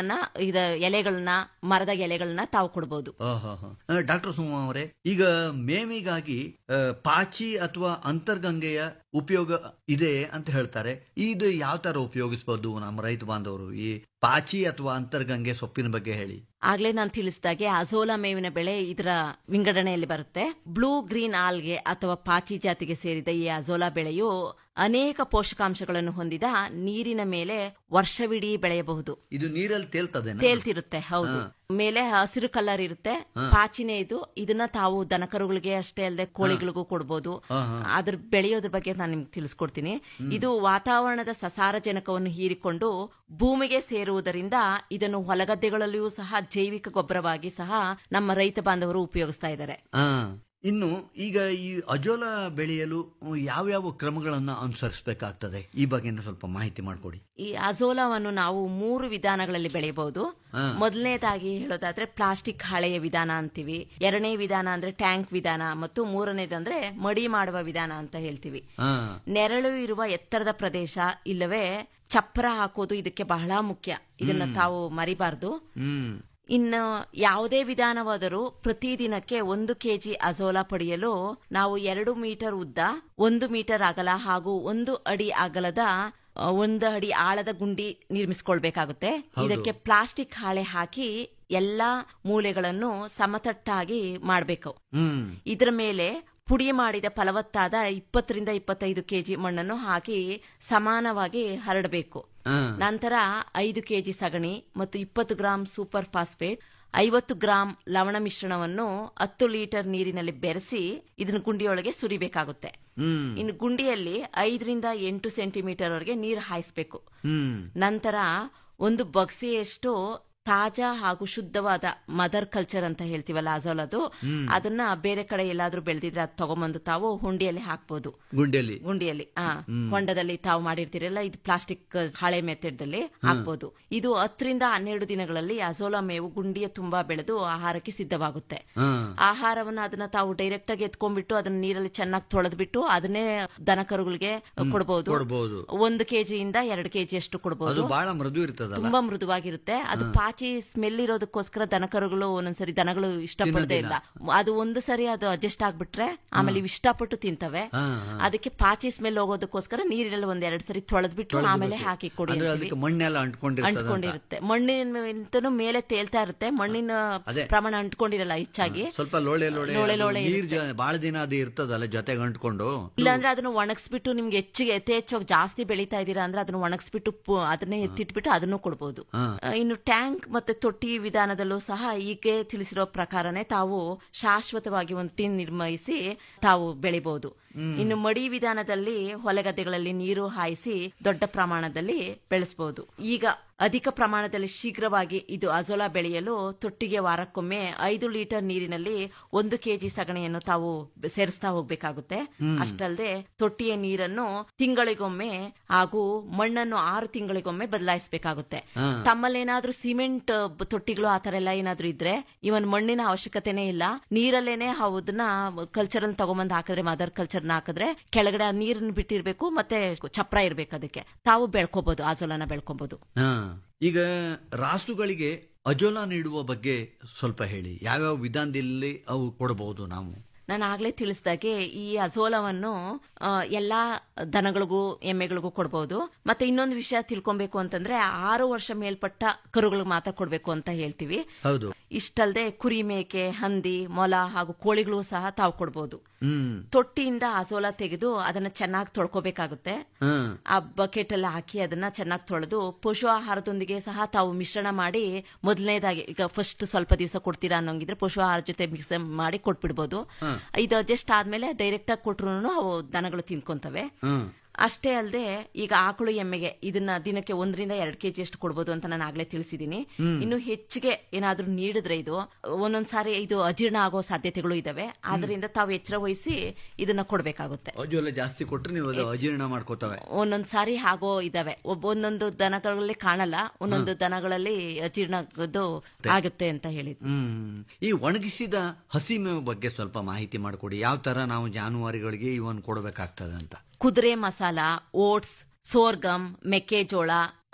ಹುಲ್ಲನ್ನ ಇದ ಎಲೆಗಳನ್ನ ಮರದ ಎಲೆಗಳನ್ನ ತಾವು ಕೊಡ್ಬೋದು ಡಾಕ್ಟರ್ ಸುಮಾ ಅವರೇ ಈಗ ಮೇವಿಗಾಗಿ ಆ, ಪಾಚಿ ಅಥವಾ ಅಂತರ್ಗಂಗೆಯ ಉಪಯೋಗ ಇದೆ ಅಂತ ಹೇಳ್ತಾರೆ ಇದು ಯಾವ ತರ ಉಪಯೋಗಿಸಬಹುದು ನಮ್ಮ ರೈತ ಬಾಂಧವರು ಈ ಪಾಚಿ ಅಥವಾ ಅಂತರ್ಗಂಗೆ ಸೊಪ್ಪಿನ ಬಗ್ಗೆ ಹೇಳಿ ಆಗ್ಲೇ ನಾನು ತಿಳಿಸಿದಾಗೆ ಅಜೋಲಾ ಮೇವಿನ ಬೆಳೆ ಇದರ ವಿಂಗಡಣೆಯಲ್ಲಿ ಬರುತ್ತೆ ಬ್ಲೂ ಗ್ರೀನ್ ಆಲ್ಗೆ ಅಥವಾ ಪಾಚಿ ಜಾತಿಗೆ ಸೇರಿದ ಈ ಅಜೋಲಾ ಬೆಳೆಯು ಅನೇಕ ಪೋಷಕಾಂಶಗಳನ್ನು ಹೊಂದಿದ ನೀರಿನ ಮೇಲೆ ವರ್ಷವಿಡೀ ಬೆಳೆಯಬಹುದು ಇದು ನೀರಲ್ಲಿ ತೇಲ್ತದೆ ತೇಲ್ತಿರುತ್ತೆ ಹೌದು ಮೇಲೆ ಹಸಿರು ಕಲರ್ ಇರುತ್ತೆ ಪಾಚಿನೇ ಇದು ಇದನ್ನ ತಾವು ದನಕರುಗಳಿಗೆ ಅಷ್ಟೇ ಅಲ್ಲದೆ ಕೋಳಿಗಳಿಗೂ ಕೊಡ್ಬೋದು ಅದ್ರ ಬೆಳೆಯೋದ್ರ ಬಗ್ಗೆ ನಾನು ನಿಮ್ಗೆ ತಿಳಿಸ್ಕೊಡ್ತೀನಿ ಇದು ವಾತಾವರಣದ ಸಸಾರಜನಕವನ್ನು ಹೀರಿಕೊಂಡು ಭೂಮಿಗೆ ಸೇರುವುದರಿಂದ ಇದನ್ನು ಹೊಲಗದ್ದೆಗಳಲ್ಲಿಯೂ ಸಹ ಜೈವಿಕ ಗೊಬ್ಬರವಾಗಿ ಸಹ ನಮ್ಮ ರೈತ ಬಾಂಧವರು ಉಪಯೋಗಿಸ್ತಾ ಇದ್ದಾರೆ ಆ, ಇನ್ನು ಈಗ ಈ ಅಜೋಲಾ ಬೆಳೆಯಲು ಯಾವ್ಯಾವ ಕ್ರಮಗಳನ್ನ ಅನುಸರಿಸಬೇಕಾಗ್ತದೆ ಈ ಬಗ್ಗೆ ಸ್ವಲ್ಪ ಮಾಹಿತಿ ಮಾಡಿಕೊಡಿ ಈ ಅಜೋಲಾವನ್ನು ನಾವು ಮೂರು ವಿಧಾನಗಳಲ್ಲಿ ಬೆಳೆಯಬಹುದು ಮೊದಲನೇದಾಗಿ ಹೇಳೋದಾದ್ರೆ ಪ್ಲಾಸ್ಟಿಕ್ ಹಾಳೆಯ ವಿಧಾನ ಅಂತೀವಿ ಎರಡನೇ ವಿಧಾನ ಅಂದ್ರೆ ಟ್ಯಾಂಕ್ ವಿಧಾನ ಮತ್ತು ಮೂರನೇದಂದ್ರೆ ಮಡಿ ಮಾಡುವ ವಿಧಾನ ಅಂತ ಹೇಳ್ತೀವಿ ಆ, ನೆರಳು ಇರುವ ಎತ್ತರದ ಪ್ರದೇಶ ಇಲ್ಲವೇ ಚಪ್ರ ಹಾಕೋದು ಇದಕ್ಕೆ ಬಹಳ ಮುಖ್ಯ ಇದನ್ನ ತಾವು ಮರಿಬಾರ್ದು ಹ್ಮ್ ಇನ್ನು ಯಾವುದೇ ವಿಧಾನವಾದರೂ ಪ್ರತಿದಿನಕ್ಕೆ ಒಂದು ಕೆಜಿ ಅಜೋಲಾ ಪಡೆಯಲು ನಾವು ಎರಡು ಮೀಟರ್ ಉದ್ದ ಒಂದು ಮೀಟರ್ ಅಗಲ ಹಾಗೂ ಒಂದು ಅಡಿ ಅಗಲದ ಆ, ಒಂದು ಅಡಿ ಆಳದ ಗುಂಡಿ ನಿರ್ಮಿಸಿಕೊಳ್ಬೇಕಾಗುತ್ತೆ ಇದಕ್ಕೆ ಪ್ಲಾಸ್ಟಿಕ್ ಹಾಳೆ ಹಾಕಿ ಎಲ್ಲಾ ಮೂಲೆಗಳನ್ನು ಸಮತಟ್ಟಾಗಿ ಮಾಡಬೇಕು ಹ್ಮ್ ಇದರ ಮೇಲೆ ಪುಡಿ ಮಾಡಿದ ಫಲವತ್ತಾದ ಇಪ್ಪತ್ತರಿಂದ ಇಪ್ಪತ್ತೈದು ಕೆಜಿ ಮಣ್ಣನ್ನು ಹಾಕಿ ಸಮಾನವಾಗಿ ಹರಡಬೇಕು ಆ, ನಂತರ ಐದು ಕೆಜಿ ಸಗಣಿ ಮತ್ತು ಇಪ್ಪತ್ತು ಗ್ರಾಂ ಸೂಪರ್ ಫಾಸ್ಫೇಟ್ ಐವತ್ತು ಗ್ರಾಂ ಲವಣ ಮಿಶ್ರಣವನ್ನು ಹತ್ತು ಲೀಟರ್ ನೀರಿನಲ್ಲಿ ಬೆರೆಸಿ ಇದನ್ನು ಗುಂಡಿಯೊಳಗೆ ಸುರಿಬೇಕಾಗುತ್ತೆ ಹ್ಮ್ ಇನ್ನು ಗುಂಡಿಯಲ್ಲಿ ಐದರಿಂದ ಎಂಟು ಸೆಂಟಿಮೀಟರ್ ವರೆಗೆ ನೀರು ಹಾಯಿಸಬೇಕು ಹ್ಮ್ ನಂತರ ಒಂದು ಬಗ್ಸೆಯಷ್ಟು ತಾಜಾ ಹಾಗೂ ಶುದ್ಧವಾದ ಮದರ್ ಕಲ್ಚರ್ ಅಂತ ಹೇಳ್ತೀವಲ್ಲ ಅಜೋಲದು ಅದನ್ನ ಬೇರೆ ಕಡೆ ಎಲ್ಲಾದ್ರೂ ಬೆಳೆದಿದ್ರೆ ಅದು ತಗೊಂಬಂದು ತಾವು ಹುಂಡಿಯಲ್ಲಿ ಹಾಕ್ಬೋದು ಗುಂಡೆಯಲ್ಲಿ ಗುಂಡಿಯಲ್ಲಿ ಆ ಹೊಂಡದಲ್ಲಿ ತಾವು ಮಾಡಿರ್ತೀರಲ್ಲ ಇದು ಪ್ಲಾಸ್ಟಿಕ್ ಹಾಳೆ ಮೆಥಡ್ ಅಲ್ಲಿ ಹಾಕ್ಬೋದು ಇದು ಹತ್ತರಿಂದ ಹನ್ನೆರಡು ದಿನಗಳಲ್ಲಿ ಅಜೋಲಾ ಮೇವು ಗುಂಡಿಯ ತುಂಬಾ ಬೆಳೆದು ಆಹಾರಕ್ಕೆ ಸಿದ್ಧವಾಗುತ್ತೆ ಆ, ಆಹಾರವನ್ನ ಅದನ್ನ ತಾವು ಡೈರೆಕ್ಟ್ ಆಗಿ ಎತ್ಕೊಂಡ್ಬಿಟ್ಟು ಅದನ್ನ ನೀರಲ್ಲಿ ಚೆನ್ನಾಗಿ ತೊಳೆದ್ಬಿಟ್ಟು ಅದನ್ನೇ ದನಕರುಗಳಿಗೆ ಕೊಡಬಹುದು ಕೊಡ್ಬೋದು ಒಂದು ಕೆಜಿಯಿಂದ ಎರಡು ಕೆಜಿ ಅಷ್ಟು ಅದು ಕೊಡಬಹುದು ಬಹಳ ಮೃದು ಇರ್ತದಲ್ಲ ತುಂಬಾ ಮೃದುವಾಗಿರುತ್ತೆ ಅದು ಪಾಚಿ ಸ್ಮೆಲ್ ಇರೋದಕ್ಕೋಸ್ಕರ ದನಕರುಗಳು ಒಂದೊಂದ್ಸರಿ ದನಗಳು ಇಷ್ಟಪಡದೇ ಇಲ್ಲ ಅದು ಒಂದು ಸರಿ ಅದು ಅಡ್ಜಸ್ಟ್ ಆಗ್ಬಿಟ್ರೆ ಆಮೇಲೆ ಇವು ಇಷ್ಟಪಟ್ಟು ತಿಂತವೆ ಅದಕ್ಕೆ ಪಾಚಿ ಸ್ಮೆಲ್ ಹೋಗೋದಕ್ಕೋಸ್ಕರ ನೀರಲ್ಲಿ ಒಂದ್ ಎರಡ್ ಸರಿ ತೊಳೆದ್ಬಿಟ್ಟು ಆಮೇಲೆ ಹಾಕಿ ಕೊಡಿ ಅಂದ್ರೆ ಅಂತೀವಿ. ಅದಕ್ಕೆ ಮಣ್ಣೆಲ್ಲ ಅಂಟ್ಕೊಂಡಿರ್ತದ ಅಂಟ್ಕೊಂಡಿರುತ್ತೆ ಮಣ್ಣಿನ ಮೇಲೆ ತೇಲ್ತಾ ಇರುತ್ತೆ ಮಣ್ಣಿನ ಅದೇ. ಪ್ರಮಾಣ ಅಂಟ್ಕೊಂಡಿರಲ್ಲ ಹೆಚ್ಚಾಗಿ ಸ್ವಲ್ಪ ಲೋಳೆ ಲೋಳೆ ಲೋಳೆ ಅದು ಲೋಳೆ ನೀರ್ ಜ- ಬಹಳ ದಿನ ಅದು ಇರ್ತದಲ್ಲ ಜೊತೆಗೆ ಅಂಟ್ಕೊಂಡು ಇಲ್ಲಾಂದ್ರೆ ಅದನ್ನ ಒಣಗಿಸ್ಬಿಟ್ಟು ನಿಮ್ಗೆ ಹೆಚ್ಚಿಗೆ ಯಥೇಚ್ಛವಾಗಿ ಜಾಸ್ತಿ ಬೆಳೀತಾ ಇದೀರಾ ಅಂದ್ರೆ ಅದನ್ನ ಒಣಗಿಸ್ಬಿಟ್ಟು ಪು- ಅದನ್ನೇ ಎತ್ತಿಟ್ಬಿಟ್ಟು ಅದನ್ನು ಕೊಡ್ಬೋದು ಆ, ಇನ್ನು ಟ್ಯಾಂಕ್ ಮತ್ತೆ ತೊಟ್ಟಿ ವಿಧಾನದಲ್ಲೂ ಸಹ ಈಗೆ ತಿಳಿಸಿರೋ ಪ್ರಕಾರನೇ ತಾವು ಶಾಶ್ವತವಾಗಿ ಒಂದು ಟಿನ್ ನಿರ್ಮಿಸಿ ತಾವು ಬೆಳಿಬಹುದು ಇನ್ನು ಮಡಿ ವಿಧಾನದಲ್ಲಿ ಹೊಲಗದ್ದೆಗಳಲ್ಲಿ ನೀರು ಹಾಯಿಸಿ ದೊಡ್ಡ ಪ್ರಮಾಣದಲ್ಲಿ ಬೆಳೆಸಬಹುದು ಈಗ ಅಧಿಕ ಪ್ರಮಾಣದಲ್ಲಿ ಶೀಘ್ರವಾಗಿ ಇದು ಅಜೋಲಾ ಬೆಳೆಯಲು ತೊಟ್ಟಿಗೆ ವಾರಕ್ಕೊಮ್ಮೆ ಐದು ಲೀಟರ್ ನೀರಿನಲ್ಲಿ ಒಂದು ಕೆಜಿ ಸಗಣಿಯನ್ನು ತಾವು ಸೇರಿಸ್ತಾ ಹೋಗ್ಬೇಕಾಗುತ್ತೆ ಅಷ್ಟಲ್ಲದೆ ತೊಟ್ಟಿಯ ನೀರನ್ನು ತಿಂಗಳಿಗೊಮ್ಮೆ ಹಾಗೂ ಮಣ್ಣನ್ನು ಆರು ತಿಂಗಳಿಗೊಮ್ಮೆ ಬದಲಾಯಿಸಬೇಕಾಗುತ್ತೆ ತಮ್ಮಲ್ಲೇನಾದ್ರೂ ಸಿಮೆಂಟ್ ಬ- ತೊಟ್ಟಿಗಳು ಆ ತರ ಎಲ್ಲ ಏನಾದ್ರೂ ಇದ್ರೆ ಇವನ್ ಮಣ್ಣಿನ ಅವಶ್ಯಕತೆನೇ ಇಲ್ಲ ನೀರಲ್ಲೇನೆ ಅದನ್ನ ಕಲ್ಚರ್ ಅನ್ನು ತಗೊಂಬಂದ್ ಹಾಕಿದ್ರೆ ಮದರ್ ಕಲ್ಚರ್ನ ಹಾಕಿದ್ರೆ ಕೆಳಗಡೆ ಆ ನೀರನ್ನ ಬಿಟ್ಟಿರ್ಬೇಕು ಮತ್ತೆ ಚಪ್ರ ಇರ್ಬೇಕು ಅದಕ್ಕೆ ತಾವು ಬೆಳ್ಕೋಬಹುದು ಆಜೋಲನ ಬೆಳ್ಕೋಬಹುದು ಹಾ ಈಗ ರಾಸುಗಳಿಗೆ ಅಜೋಲಾ ನೀಡುವ ಬಗ್ಗೆ ಸ್ವಲ್ಪ ಹೇಳಿ ಯಾವ್ಯಾವ ವಿಧಾನದಲ್ಲಿ ಅವು ಕೊಡಬಹುದು ನಾವು ನಾನು ಆಗ್ಲೇ ತಿಳಿಸ್ದಾಗೆ ಈ ಅಜೋಲವನ್ನು ಆ, ಎಲ್ಲಾ ದನಗಳಿಗೂ ಎಮ್ಮೆಗಳಿಗೂ ಕೊಡ್ಬೋದು ಮತ್ತೆ ಇನ್ನೊಂದು ವಿಷಯ ತಿಳ್ಕೊಬೇಕು ಅಂತಂದ್ರೆ ಆರು ವರ್ಷ ಮೇಲ್ಪಟ್ಟ ಕರುಗಳಿಗೆ ಮಾತ್ರ ಕೊಡ್ಬೇಕು ಅಂತ ಹೇಳ್ತೀವಿ ಹೌದು ಇಷ್ಟಲ್ದೆ ಕುರಿ ಮೇಕೆ ಹಂದಿ ಮೊಲ ಹಾಗೂ ಕೋಳಿಗಳು ಸಹ ತಾವು ಕೊಡ್ಬೋದು ಹ್ಮ್ ತೊಟ್ಟಿಯಿಂದ ಅಜೋಲ ತೆಗೆದು ಅದನ್ನ ಚೆನ್ನಾಗಿ ತೊಳ್ಕೊಬೇಕಾಗುತ್ತೆ ಹ್ಮ್ ಆ ಬಕೆಟ್ ಎಲ್ಲ ಹಾಕಿ ಅದನ್ನ ಚೆನ್ನಾಗಿ ತೊಳೆದು ಪಶು ಆಹಾರದೊಂದಿಗೆ ಸಹ ತಾವು ಮಿಶ್ರಣ ಮಾಡಿ ಮೊದಲನೇದಾಗಿ ಈಗ ಫಸ್ಟ್ ಸ್ವಲ್ಪ ದಿವಸ ಕೊಡ್ತೀರಾ ಅನ್ನೋಂಗಿದ್ರೆ ಪಶು ಆಹಾರ ಜೊತೆ ಮಿಕ್ಸ್ ಮಾಡಿ ಕೊಟ್ಬಿಡ್ಬೋದು ಇದು ಅಡ್ಜಸ್ಟ್ ಆದ್ಮೇಲೆ ಡೈರೆಕ್ಟ್ ಆಗಿ ಕೊಟ್ರು ಅವು ದನಗಳು ತಿನ್ಕೊಂತವೆ ಹ್ಮ್ ಅಷ್ಟೇ ಅಲ್ಲದೆ ಈಗ ಆಕಳು ಎಮ್ಮೆಗೆ ಇದನ್ನ ದಿನಕ್ಕೆ ಒಂದರಿಂದ ಎರಡು ಕೆಜಿ ಅಷ್ಟು ಕೊಡ್ಬೋದು ಅಂತ ನಾನು ಆಗ್ಲೇ ತಿಳಿಸಿದೀನಿ ಇನ್ನು ಹೆಚ್ಚಿಗೆ ಏನಾದ್ರೂ ನೀಡಿದ್ರೆ ಇದು ಒಂದೊಂದ್ ಸಾರಿ ಇದು ಅಜೀರ್ಣ ಆಗೋ ಸಾಧ್ಯತೆಗಳು ಇದಾವೆ ಆದ್ರಿಂದ ತಾವು ಎಚ್ಚರ ವಹಿಸಿ ಇದನ್ನ ಕೊಡ್ಬೇಕಾಗುತ್ತೆ ಅಜೋಲ ಜಾಸ್ತಿ ಕೊಟ್ರೆ ನೀವು ಅದು ಅಜೀರ್ಣ ಮಾಡ್ಕೋತವೆ ಒಂದೊಂದ್ ಸಾರಿ ಆಗೋ ಇದಾವೆ ಒಬ್ಬ ಒಂದೊಂದು ದನಗಳಲ್ಲಿ ಕಾಣಲ್ಲ ಒಂದೊಂದು ದನಗಳಲ್ಲಿ ಅಜೀರ್ಣದ್ದು ಆಗುತ್ತೆ ಅಂತ ಹೇಳಿದ್ವಿ ಹ್ಮ್ ಈ ಒಣಗಿಸಿದ ಹಸಿ ಮೇವು ಬಗ್ಗೆ ಸ್ವಲ್ಪ ಮಾಹಿತಿ ಮಾಡಿಕೊಡಿ ಯಾವ ತರ ನಾವು ಜಾನುವಾರುಗಳಿಗೆ ಇವನ್ ಕೊಡಬೇಕಾಗ್ತದೆ ಅಂತ ಕುದುರೆ ಮಸಾಲ ಓಟ್ಸ್ ಸೋರ್ಗಮ್ ಮೆಕ್ಕೆಜೋಳ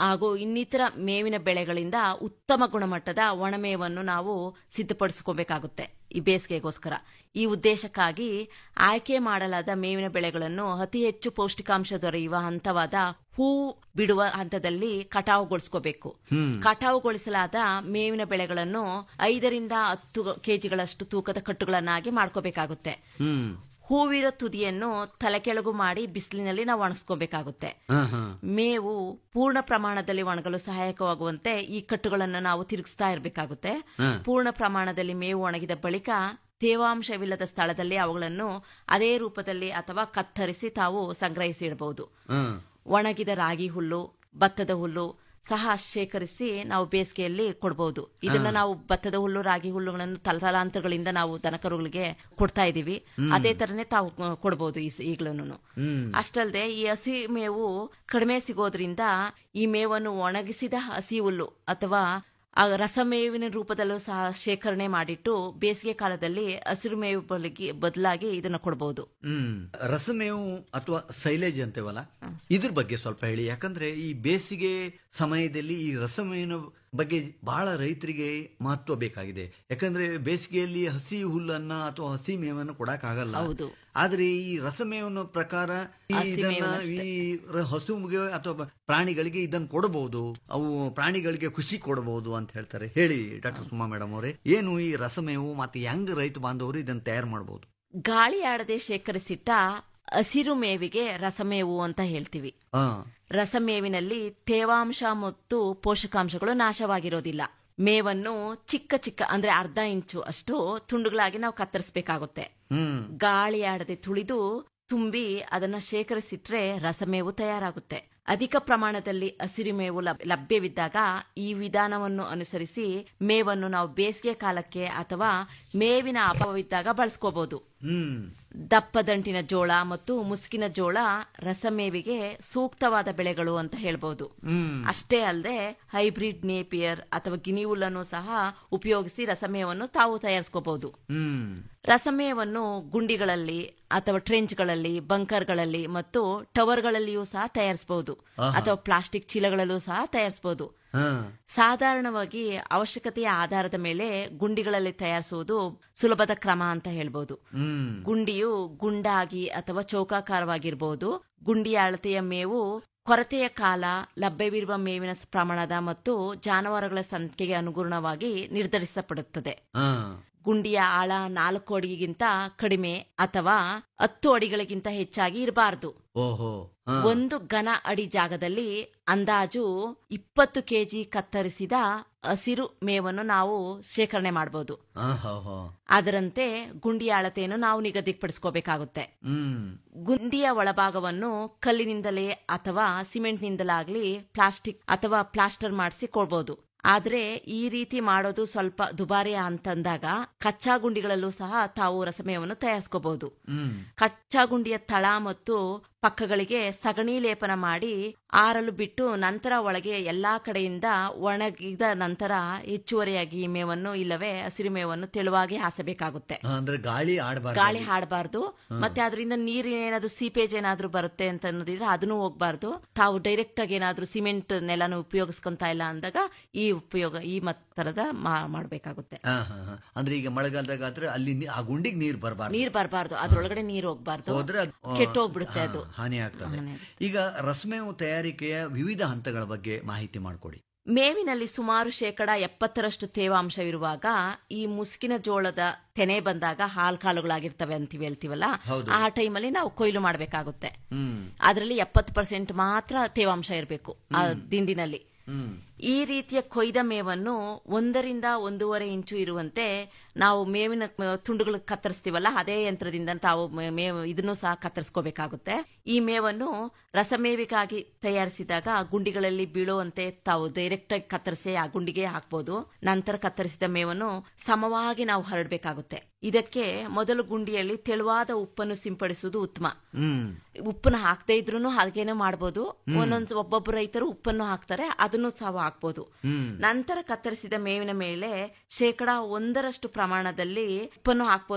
ಹಾಗೂ ಇನ್ನಿತರ ಮೇವಿನ ಬೆಳೆಗಳಿಂದ ಉತ್ತಮ ಗುಣಮಟ್ಟದ ಒಣಮೇವನ್ನು ನಾವು ಸಿದ್ಧಪಡಿಸ್ಕೋಬೇಕಾಗುತ್ತೆ ಈ ಬೇಸಿಗೆಗೋಸ್ಕರ ಈ ಉದ್ದೇಶಕ್ಕಾಗಿ ಆಯ್ಕೆ ಮಾಡಲಾದ ಮೇವಿನ ಬೆಳೆಗಳನ್ನು ಅತಿ ಹೆಚ್ಚು ಪೌಷ್ಟಿಕಾಂಶ ದೊರೆಯುವ ಹಂತವಾದ ಹೂ ಬಿಡುವ ಹಂತದಲ್ಲಿ ಕಟಾವುಗೊಳಿಸ್ಕೋಬೇಕು ಕಟಾವುಗೊಳಿಸಲಾದ ಮೇವಿನ ಬೆಳೆಗಳನ್ನು ಐದರಿಂದ ಹತ್ತು ಕೆಜಿಗಳಷ್ಟು ತೂಕದ ಕಟ್ಟುಗಳನ್ನಾಗಿ ಮಾಡ್ಕೋಬೇಕಾಗುತ್ತೆ ಹ್ಮ್ ಹೂವಿರೋ ತುದಿಯನ್ನು ತಲೆಕೆಳಗು ಮಾಡಿ ಬಿಸಿಲಿನಲ್ಲಿ ನಾವು ಒಣಗಿಸ್ಕೋಬೇಕಾಗುತ್ತೆ ಹಾ ಹಾ ಮೇವು ಪೂರ್ಣ ಪ್ರಮಾಣದಲ್ಲಿ ಒಣಗಲು ಸಹಾಯಕವಾಗುವಂತೆ ಈ ಕಟ್ಟುಗಳನ್ನು ನಾವು ತಿರುಗಿಸ್ತಾ ಇರಬೇಕಾಗುತ್ತೆ ಪೂರ್ಣ ಪ್ರಮಾಣದಲ್ಲಿ ಮೇವು ಒಣಗಿದ ಬಳಿಕ ತೇವಾಂಶವಿಲ್ಲದ ಸ್ಥಳದಲ್ಲಿ ಅವುಗಳನ್ನು ಅದೇ ರೂಪದಲ್ಲಿ ಅಥವಾ ಕತ್ತರಿಸಿ ತಾವು ಸಂಗ್ರಹಿಸಿ ಇಡಬಹುದು ಹ್ಮ್ ಒಣಗಿದ ರಾಗಿ ಹುಲ್ಲು ಭತ್ತದ ಹುಲ್ಲು ಸಹ ಶೇಖರಿಸಿ ನಾವು ಬೇಸಿಗೆಯಲ್ಲಿ ಕೊಡಬಹುದು ಇದನ್ನ ನಾವು ಭತ್ತದ ಹುಲ್ಲು ರಾಗಿ ಹುಲ್ಲುಗಳನ್ನು ತಲತಲಾಂತರಗಳಿಂದ ನಾವು ದನಕರುಗಳಿಗೆ ಕೊಡ್ತಾ ಇದೀವಿ ಅದೇ ತರನೇ ತಾವು ಕೊಡಬಹುದು ಈಗಲೂ ಅಷ್ಟಲ್ಲದೆ ಈ ಹಸಿ ಮೇವು ಕಡಿಮೆ ಸಿಗೋದ್ರಿಂದ ಈ ಮೇವನ್ನು ಒಣಗಿಸಿದ ಹಸಿ ಹುಲ್ಲು ಅಥವಾ ಆ ರಸಮೇವಿನ ರೂಪದಲ್ಲೂ ಸಹ ಶೇಖರಣೆ ಮಾಡಿಟ್ಟು ಬೇಸಿಗೆ ಕಾಲದಲ್ಲಿ ಹಸಿರು ಮೇವು ಬಲಿಗೆ- ಬದಲಾಗಿ ಇದನ್ನ ಕೊಡಬಹುದು ಹ್ಮ್ ರಸಮೇವು ಅಥವಾ ಸೈಲೇಜ್ ಅಂತೇವಲ್ಲ ಇದ್ರ ಬಗ್ಗೆ ಸ್ವಲ್ಪ ಹೇಳಿ ಯಾಕಂದ್ರೆ ಈ ಬೇಸಿಗೆ ಸಮಯದಲ್ಲಿ ಈ ರಸಮೇವಿನ ಬಗ್ಗೆ ಬಹಳ ರೈತರಿಗೆ ಮಹತ್ವ ಬೇಕಾಗಿದೆ ಯಾಕಂದ್ರೆ ಬೇಸಿಗೆಯಲ್ಲಿ ಹಸಿ ಹುಲ್ಲನ್ನ ಅಥವಾ ಹಸಿ ಮೇವನ್ನು ಕೊಡಕ್ ಆಗಲ್ಲ ಹೌದು. ಆದ್ರೆ ಈ ರಸಮೇವನ ಪ್ರಕಾರ ಈ ಹಸಿ ಇದನ್ನ ಮೇವನ್ನಷ್ಟೇ. ಈ ರ- ಹಸುವಿಗೆ ಅಥವಾ ಪ್ರಾಣಿಗಳಿಗೆ ಇದನ್ನ ಕೊಡಬಹುದು ಅವು ಪ್ರಾಣಿಗಳಿಗೆ ಖುಷಿ ಕೊಡಬಹುದು ಅಂತ ಹೇಳ್ತಾರೆ ಹೇಳಿ ಡಾಕ್ಟರ್ ಸುಮಾ ಮೇಡಮ್ ಅವರೇ ಏನು ಈ ರಸಮೇವು ಮತ್ತೆ ಹೆಂಗ್ ರೈತ ಬಾಂಧವರು ಇದನ್ನ ತಯಾರು ಮಾಡಬಹುದು ಗಾಳಿ ಆಡದೆ ಶೇಖರಿಸಿಟ್ಟ ಹಸಿರು ಮೇವಿಗೆ ರಸಮೇವು ಅಂತ ಹೇಳ್ತೀವಿ ಹಾ ರಸಮೇವಿನಲ್ಲಿ ತೇವಾಂಶ ಮತ್ತು ಪೋಷಕಾಂಶಗಳು ನಾಶವಾಗಿರೋದಿಲ್ಲ ಮೇವನ್ನು ಚಿಕ್ಕ ಚಿಕ್ಕ ಅಂದ್ರೆ ಅರ್ಧ ಇಂಚು ಅಷ್ಟು ತುಂಡುಗಳಾಗಿ ನಾವು ಕತ್ತರಿಸಬೇಕಾಗುತ್ತೆ ಹ್ಮ್ ಗಾಳಿ ಆಡದೆ ತುಳಿದು ತುಂಬಿ ಅದನ್ನ ಶೇಖರಿಸಿಟ್ರೆ ರಸಮೇವು ತಯಾರಾಗುತ್ತೆ ಅಧಿಕ ಪ್ರಮಾಣದಲ್ಲಿ ಹಸಿರು ಮೇವು ಲಭ್- ಲಭ್ಯವಿದ್ದಾಗ ಈ ವಿಧಾನವನ್ನು ಅನುಸರಿಸಿ ಮೇವನ್ನು ನಾವು ಬೇಸಿಗೆ ಕಾಲಕ್ಕೆ ಅಥವಾ ಮೇವಿನ ಅಭಾವವಿದ್ದಾಗ ಬಳಸ್ಕೋಬಹುದು ಹ್ಮ್ ದಪ್ಪದಂಟಿನ ಜೋಳ ಮತ್ತು ಮುಸುಕಿನ ಜೋಳ ರಸಮೇವಿಗೆ ಸೂಕ್ತವಾದ ಬೆಳೆಗಳು ಅಂತ ಹೇಳ್ಬೋದು ಅಷ್ಟೇ ಅಲ್ಲದೆ ಹೈಬ್ರಿಡ್ ನೇಪಿಯರ್ ಅಥವಾ ಗಿನಿ ಹುಲ್ಲನ್ನು ಸಹ ಉಪಯೋಗಿಸಿ ರಸಮೇವನ್ನು ತಾವು ತಯಾರಿಸ್ಕೋಬಹುದು ಹ್ಮ್ ರಸಮೇವನ್ನು ಗುಂಡಿಗಳಲ್ಲಿ ಅಥವಾ ಟ್ರೆಂಚ್ಗಳಲ್ಲಿ ಬಂಕರ್ಗಳಲ್ಲಿ ಮತ್ತು ಟವರ್ಗಳಲ್ಲಿಯೂ ಸಹ ತಯಾರಿಸಬಹುದು ಅಥವಾ ಪ್ಲಾಸ್ಟಿಕ್ ಚೀಲಗಳಲ್ಲೂ ಸಹ ತಯಾರಿಸಬಹುದು ಹಾ ಸಾಧಾರಣವಾಗಿ ಅವಶ್ಯಕತೆಯ ಆಧಾರದ ಮೇಲೆ ಗುಂಡಿಗಳಲ್ಲಿ ತಯಾರಿಸುವುದು ಸುಲಭದ ಕ್ರಮ ಅಂತ ಹೇಳ್ಬೋದು ಹ್ಮ್ ಗುಂಡಿಯು ಗುಂಡಾಗಿ ಅಥವಾ ಚೌಕಾಕಾರವಾಗಿರಬಹುದು ಗುಂಡಿಯ ಅಳತೆಯ ಮೇವು ಕೊರತೆಯ ಕಾಲ ಲಭ್ಯವಿರುವ ಮೇವಿನ ಪ್ರಮಾಣದ ಮತ್ತು ಜಾನುವಾರುಗಳ ಸಂಖ್ಯೆಗೆ ಅನುಗುಣವಾಗಿ ನಿರ್ಧರಿಸಲ್ಪಡುತ್ತದೆ ಹಾ ಗುಂಡಿಯ ಆಳ ನಾಲ್ಕು ಅಡಿಗಿಂತ ಕಡಿಮೆ ಅಥವಾ ಹತ್ತು ಅಡಿಗಳಿಗಿಂತ ಹೆಚ್ಚಾಗಿ ಇರಬಾರದು ಓಹೋ ಹಾ ಒಂದು ಘನ ಅಡಿ ಜಾಗದಲ್ಲಿ ಅಂದಾಜು ಇಪ್ಪತ್ತು ಕೆಜಿ ಕತ್ತರಿಸಿದ ಹಸಿರು ಮೇವನ್ನು ನಾವು ಶೇಖರಣೆ ಮಾಡಬಹುದು ಹಾ ಹಾ ಹಾ ಅದರಂತೆ ಗುಂಡಿಯ ಅಳತೆಯನ್ನು ನಾವು ನಿಗದಿಪಡಿಸ್ಕೋಬೇಕಾಗುತ್ತೆ ಹ್ಮ್ ಗುಂಡಿಯ ಒಳಭಾಗವನ್ನು ಕಲ್ಲಿನಿಂದಲೇ ಅಥವಾ ಸಿಮೆಂಟ್ನಿಂದಲಾಗ್ಲಿ ಪ್ಲಾಸ್ಟಿಕ್ ಅಥವಾ ಪ್ಲಾಸ್ಟರ್ ಮಾಡಿಸಿ ಕೊಡ್ಬೋದು ಆದ್ರೆ ಈ ರೀತಿ ಮಾಡೋದು ಸ್ವಲ್ಪ ದುಬಾರಿ ಅಂತಂದಾಗ ಕಚ್ಚಾ ಗುಂಡಿಗಳಲ್ಲೂ ಸಹ ತಾವು ರಸಮಯವನ್ನು ತಯಾರಿಸ್ಕೋಬಹುದು ಹ್ಮ್ ಕಚ್ಚಾ ಗುಂಡಿಯ ತಳ ಮತ್ತು ಪಕ್ಕಗಳಿಗೆ ಸಗಣಿ ಲೇಪನ ಮಾಡಿ ಆರಲು ಬಿಟ್ಟು ನಂತರ ಒಳಗೆ ಎಲ್ಲಾ ಕಡೆಯಿಂದ ಒಣಗಿದ ನಂತರ ಹೆಚ್ಚುವರಿಯಾಗಿ ಈ ಮೇವನ್ನು ಇಲ್ಲವೇ ಹಸಿರು ಮೇವನ್ನು ತೆಳುವಾಗಿ ಹಾಸಬೇಕಾಗುತ್ತೆ ಹಾ, ಅಂದ್ರೆ ಗಾಳಿ ಆಡಬಾರ್ದು ಗಾಳಿ ಹಾಡಬಾರ್ದು ಮತ್ತೆ ಅದರಿಂದ ನೀರು ಏನಾದ್ರೂ ಸೀಪೇಜ್ ಏನಾದ್ರೂ ಬರುತ್ತೆ ಅಂತ ಅನ್ನೋದಿದ್ರೆ ಅದನ್ನು ಹೋಗ್ಬಾರ್ದು ತಾವು ಡೈರೆಕ್ಟ್ ಆಗಿ ಏನಾದ್ರೂ ಸಿಮೆಂಟ್ ನೆಲನ ಉಪಯೋಗಿಸ್ಕೊಂತ ಇಲ್ಲ ಅಂದಾಗ ಈ ಉಪಯೋಗ ಈ ಮತ್ ತರದ ಮಾ- ಮಾಡ್ಬೇಕಾಗುತ್ತೆ ಹಾ ಹಾ ಹಾ ಅಂದ್ರೆ ಈಗ ಮಳೆಗಾಲದಾಗ ಆದ್ರೆ ಅಲ್ಲಿ ನೀ- ಆ ಗುಂಡಿಗೆ ನೀರ್ ಬರಬಾರ್ದು ನೀರ್ ಬರಬಾರ್ದು ಅದ್ರೊಳಗಡೆ ನೀರ್ ಹೋಗ್ಬಾರ್ದು ಹೋದ್ರೆ ಅದು, ಆ, ಕೆಟ್ಟೋಗ್ಬಿಡುತ್ತೆ ಅದು ಹಾ, ಹಾನಿ ಆಗ್ತದೆ ಹಾನಿ ಈಗ ರಸಮೇವು ತಯಾರಿಕೆಯ ವಿವಿಧ ಹಂತಗಳ ಬಗ್ಗೆ ಮಾಹಿತಿ ಮಾಡಿಕೊಡಿ ಮೇವಿನಲ್ಲಿ ಸುಮಾರು ಶೇಕಡ ಎಪ್ಪತ್ತರಷ್ಟು ತೇವಾಂಶವಿರುವಾಗ ಈ ಮುಸುಕಿನ ಜೋಳದ ತೆನೆ ಬಂದಾಗ ಹಾಲ್ ಕಾಳುಗಳಾಗಿರ್ತವೆ ಅಂತೀವಿ ಹೇಳ್ತೀವಲ್ಲ ಆ ಟೈಮಲ್ಲಿ ನಾವು ಕೊಯ್ಲು ಮಾಡಬೇಕಾಗುತ್ತೆ ಹ್ಮ್ ಅದರಲ್ಲಿ ಎಪ್ಪತ್ತು ಪರ್ಸೆಂಟ್ ಮಾತ್ರ ತೇವಾಂಶ ಇರಬೇಕು ಆ ದಿಂಡಿನಲ್ಲಿ ಹ್ಮ್ ಈ ರೀತಿಯ ಕೊಯ್ದ ಮೇವನ್ನು ಒಂದರಿಂದ ಒಂದೂವರೆ ಇಂಚು ಇರುವಂತೆ ನಾವು ಮೇವಿನ ಮ- ತುಂಡುಗಳು ಕತ್ತರಿಸ್ತೀವಲ್ಲ ಅದೇ ಯಂತ್ರದಿಂದ ತಾವು ಮೇ- ಮೇವು ಇದನ್ನು ಸಹ ಕತ್ತರಿಸ್ಕೋಬೇಕಾಗುತ್ತೆ ಈ ಮೇವನ್ನು ರಸಮೇವಿಗಾಗಿ ತಯಾರಿಸಿದಾಗ ಗುಂಡಿಗಳಲ್ಲಿ ಬೀಳುವಂತೆ ತಾವು ಡೈರೆಕ್ಟ್ ಆಗಿ ಕತ್ತರಿಸಿ ಆ ಗುಂಡಿಗೆ ಹಾಕ್ಬೋದು ನಂತರ ಕತ್ತರಿಸಿದ ಮೇವನ್ನು ಸಮವಾಗಿ ನಾವು ಹರಡಬೇಕಾಗುತ್ತೆ ಇದಕ್ಕೆ ಮೊದಲು ಗುಂಡಿಯಲ್ಲಿ ತೆಳುವಾದ ಉಪ್ಪನ್ನು ಸಿಂಪಡಿಸುವುದು ಉತ್ತಮ ಹ್ಮ್ ಉಪ್ಪನ್ನ ಹಾಕದೇ ಇದ್ರೂ ಹಾಗೇನೆ ಮಾಡ್ಬೋದು ಒಂದೊಂದು ಒಬ್ಬೊಬ್ಬ ರೈತರು ಉಪ್ಪನ್ನು ಹಾಕ್ತಾರೆ ಅದನ್ನು ಸಹ ಹಾಕ್ಬೋದು ನಂತರ ಕತ್ತರಿಸಿದ ಮೇವಿನ ಮೇಲೆ ಶೇಕಡ ಒಂದರಷ್ಟು ಪ್ರಮಾಣದಲ್ಲಿ ಉಪ್ಪನ್ನು ಹಾಕ್ಬೋದು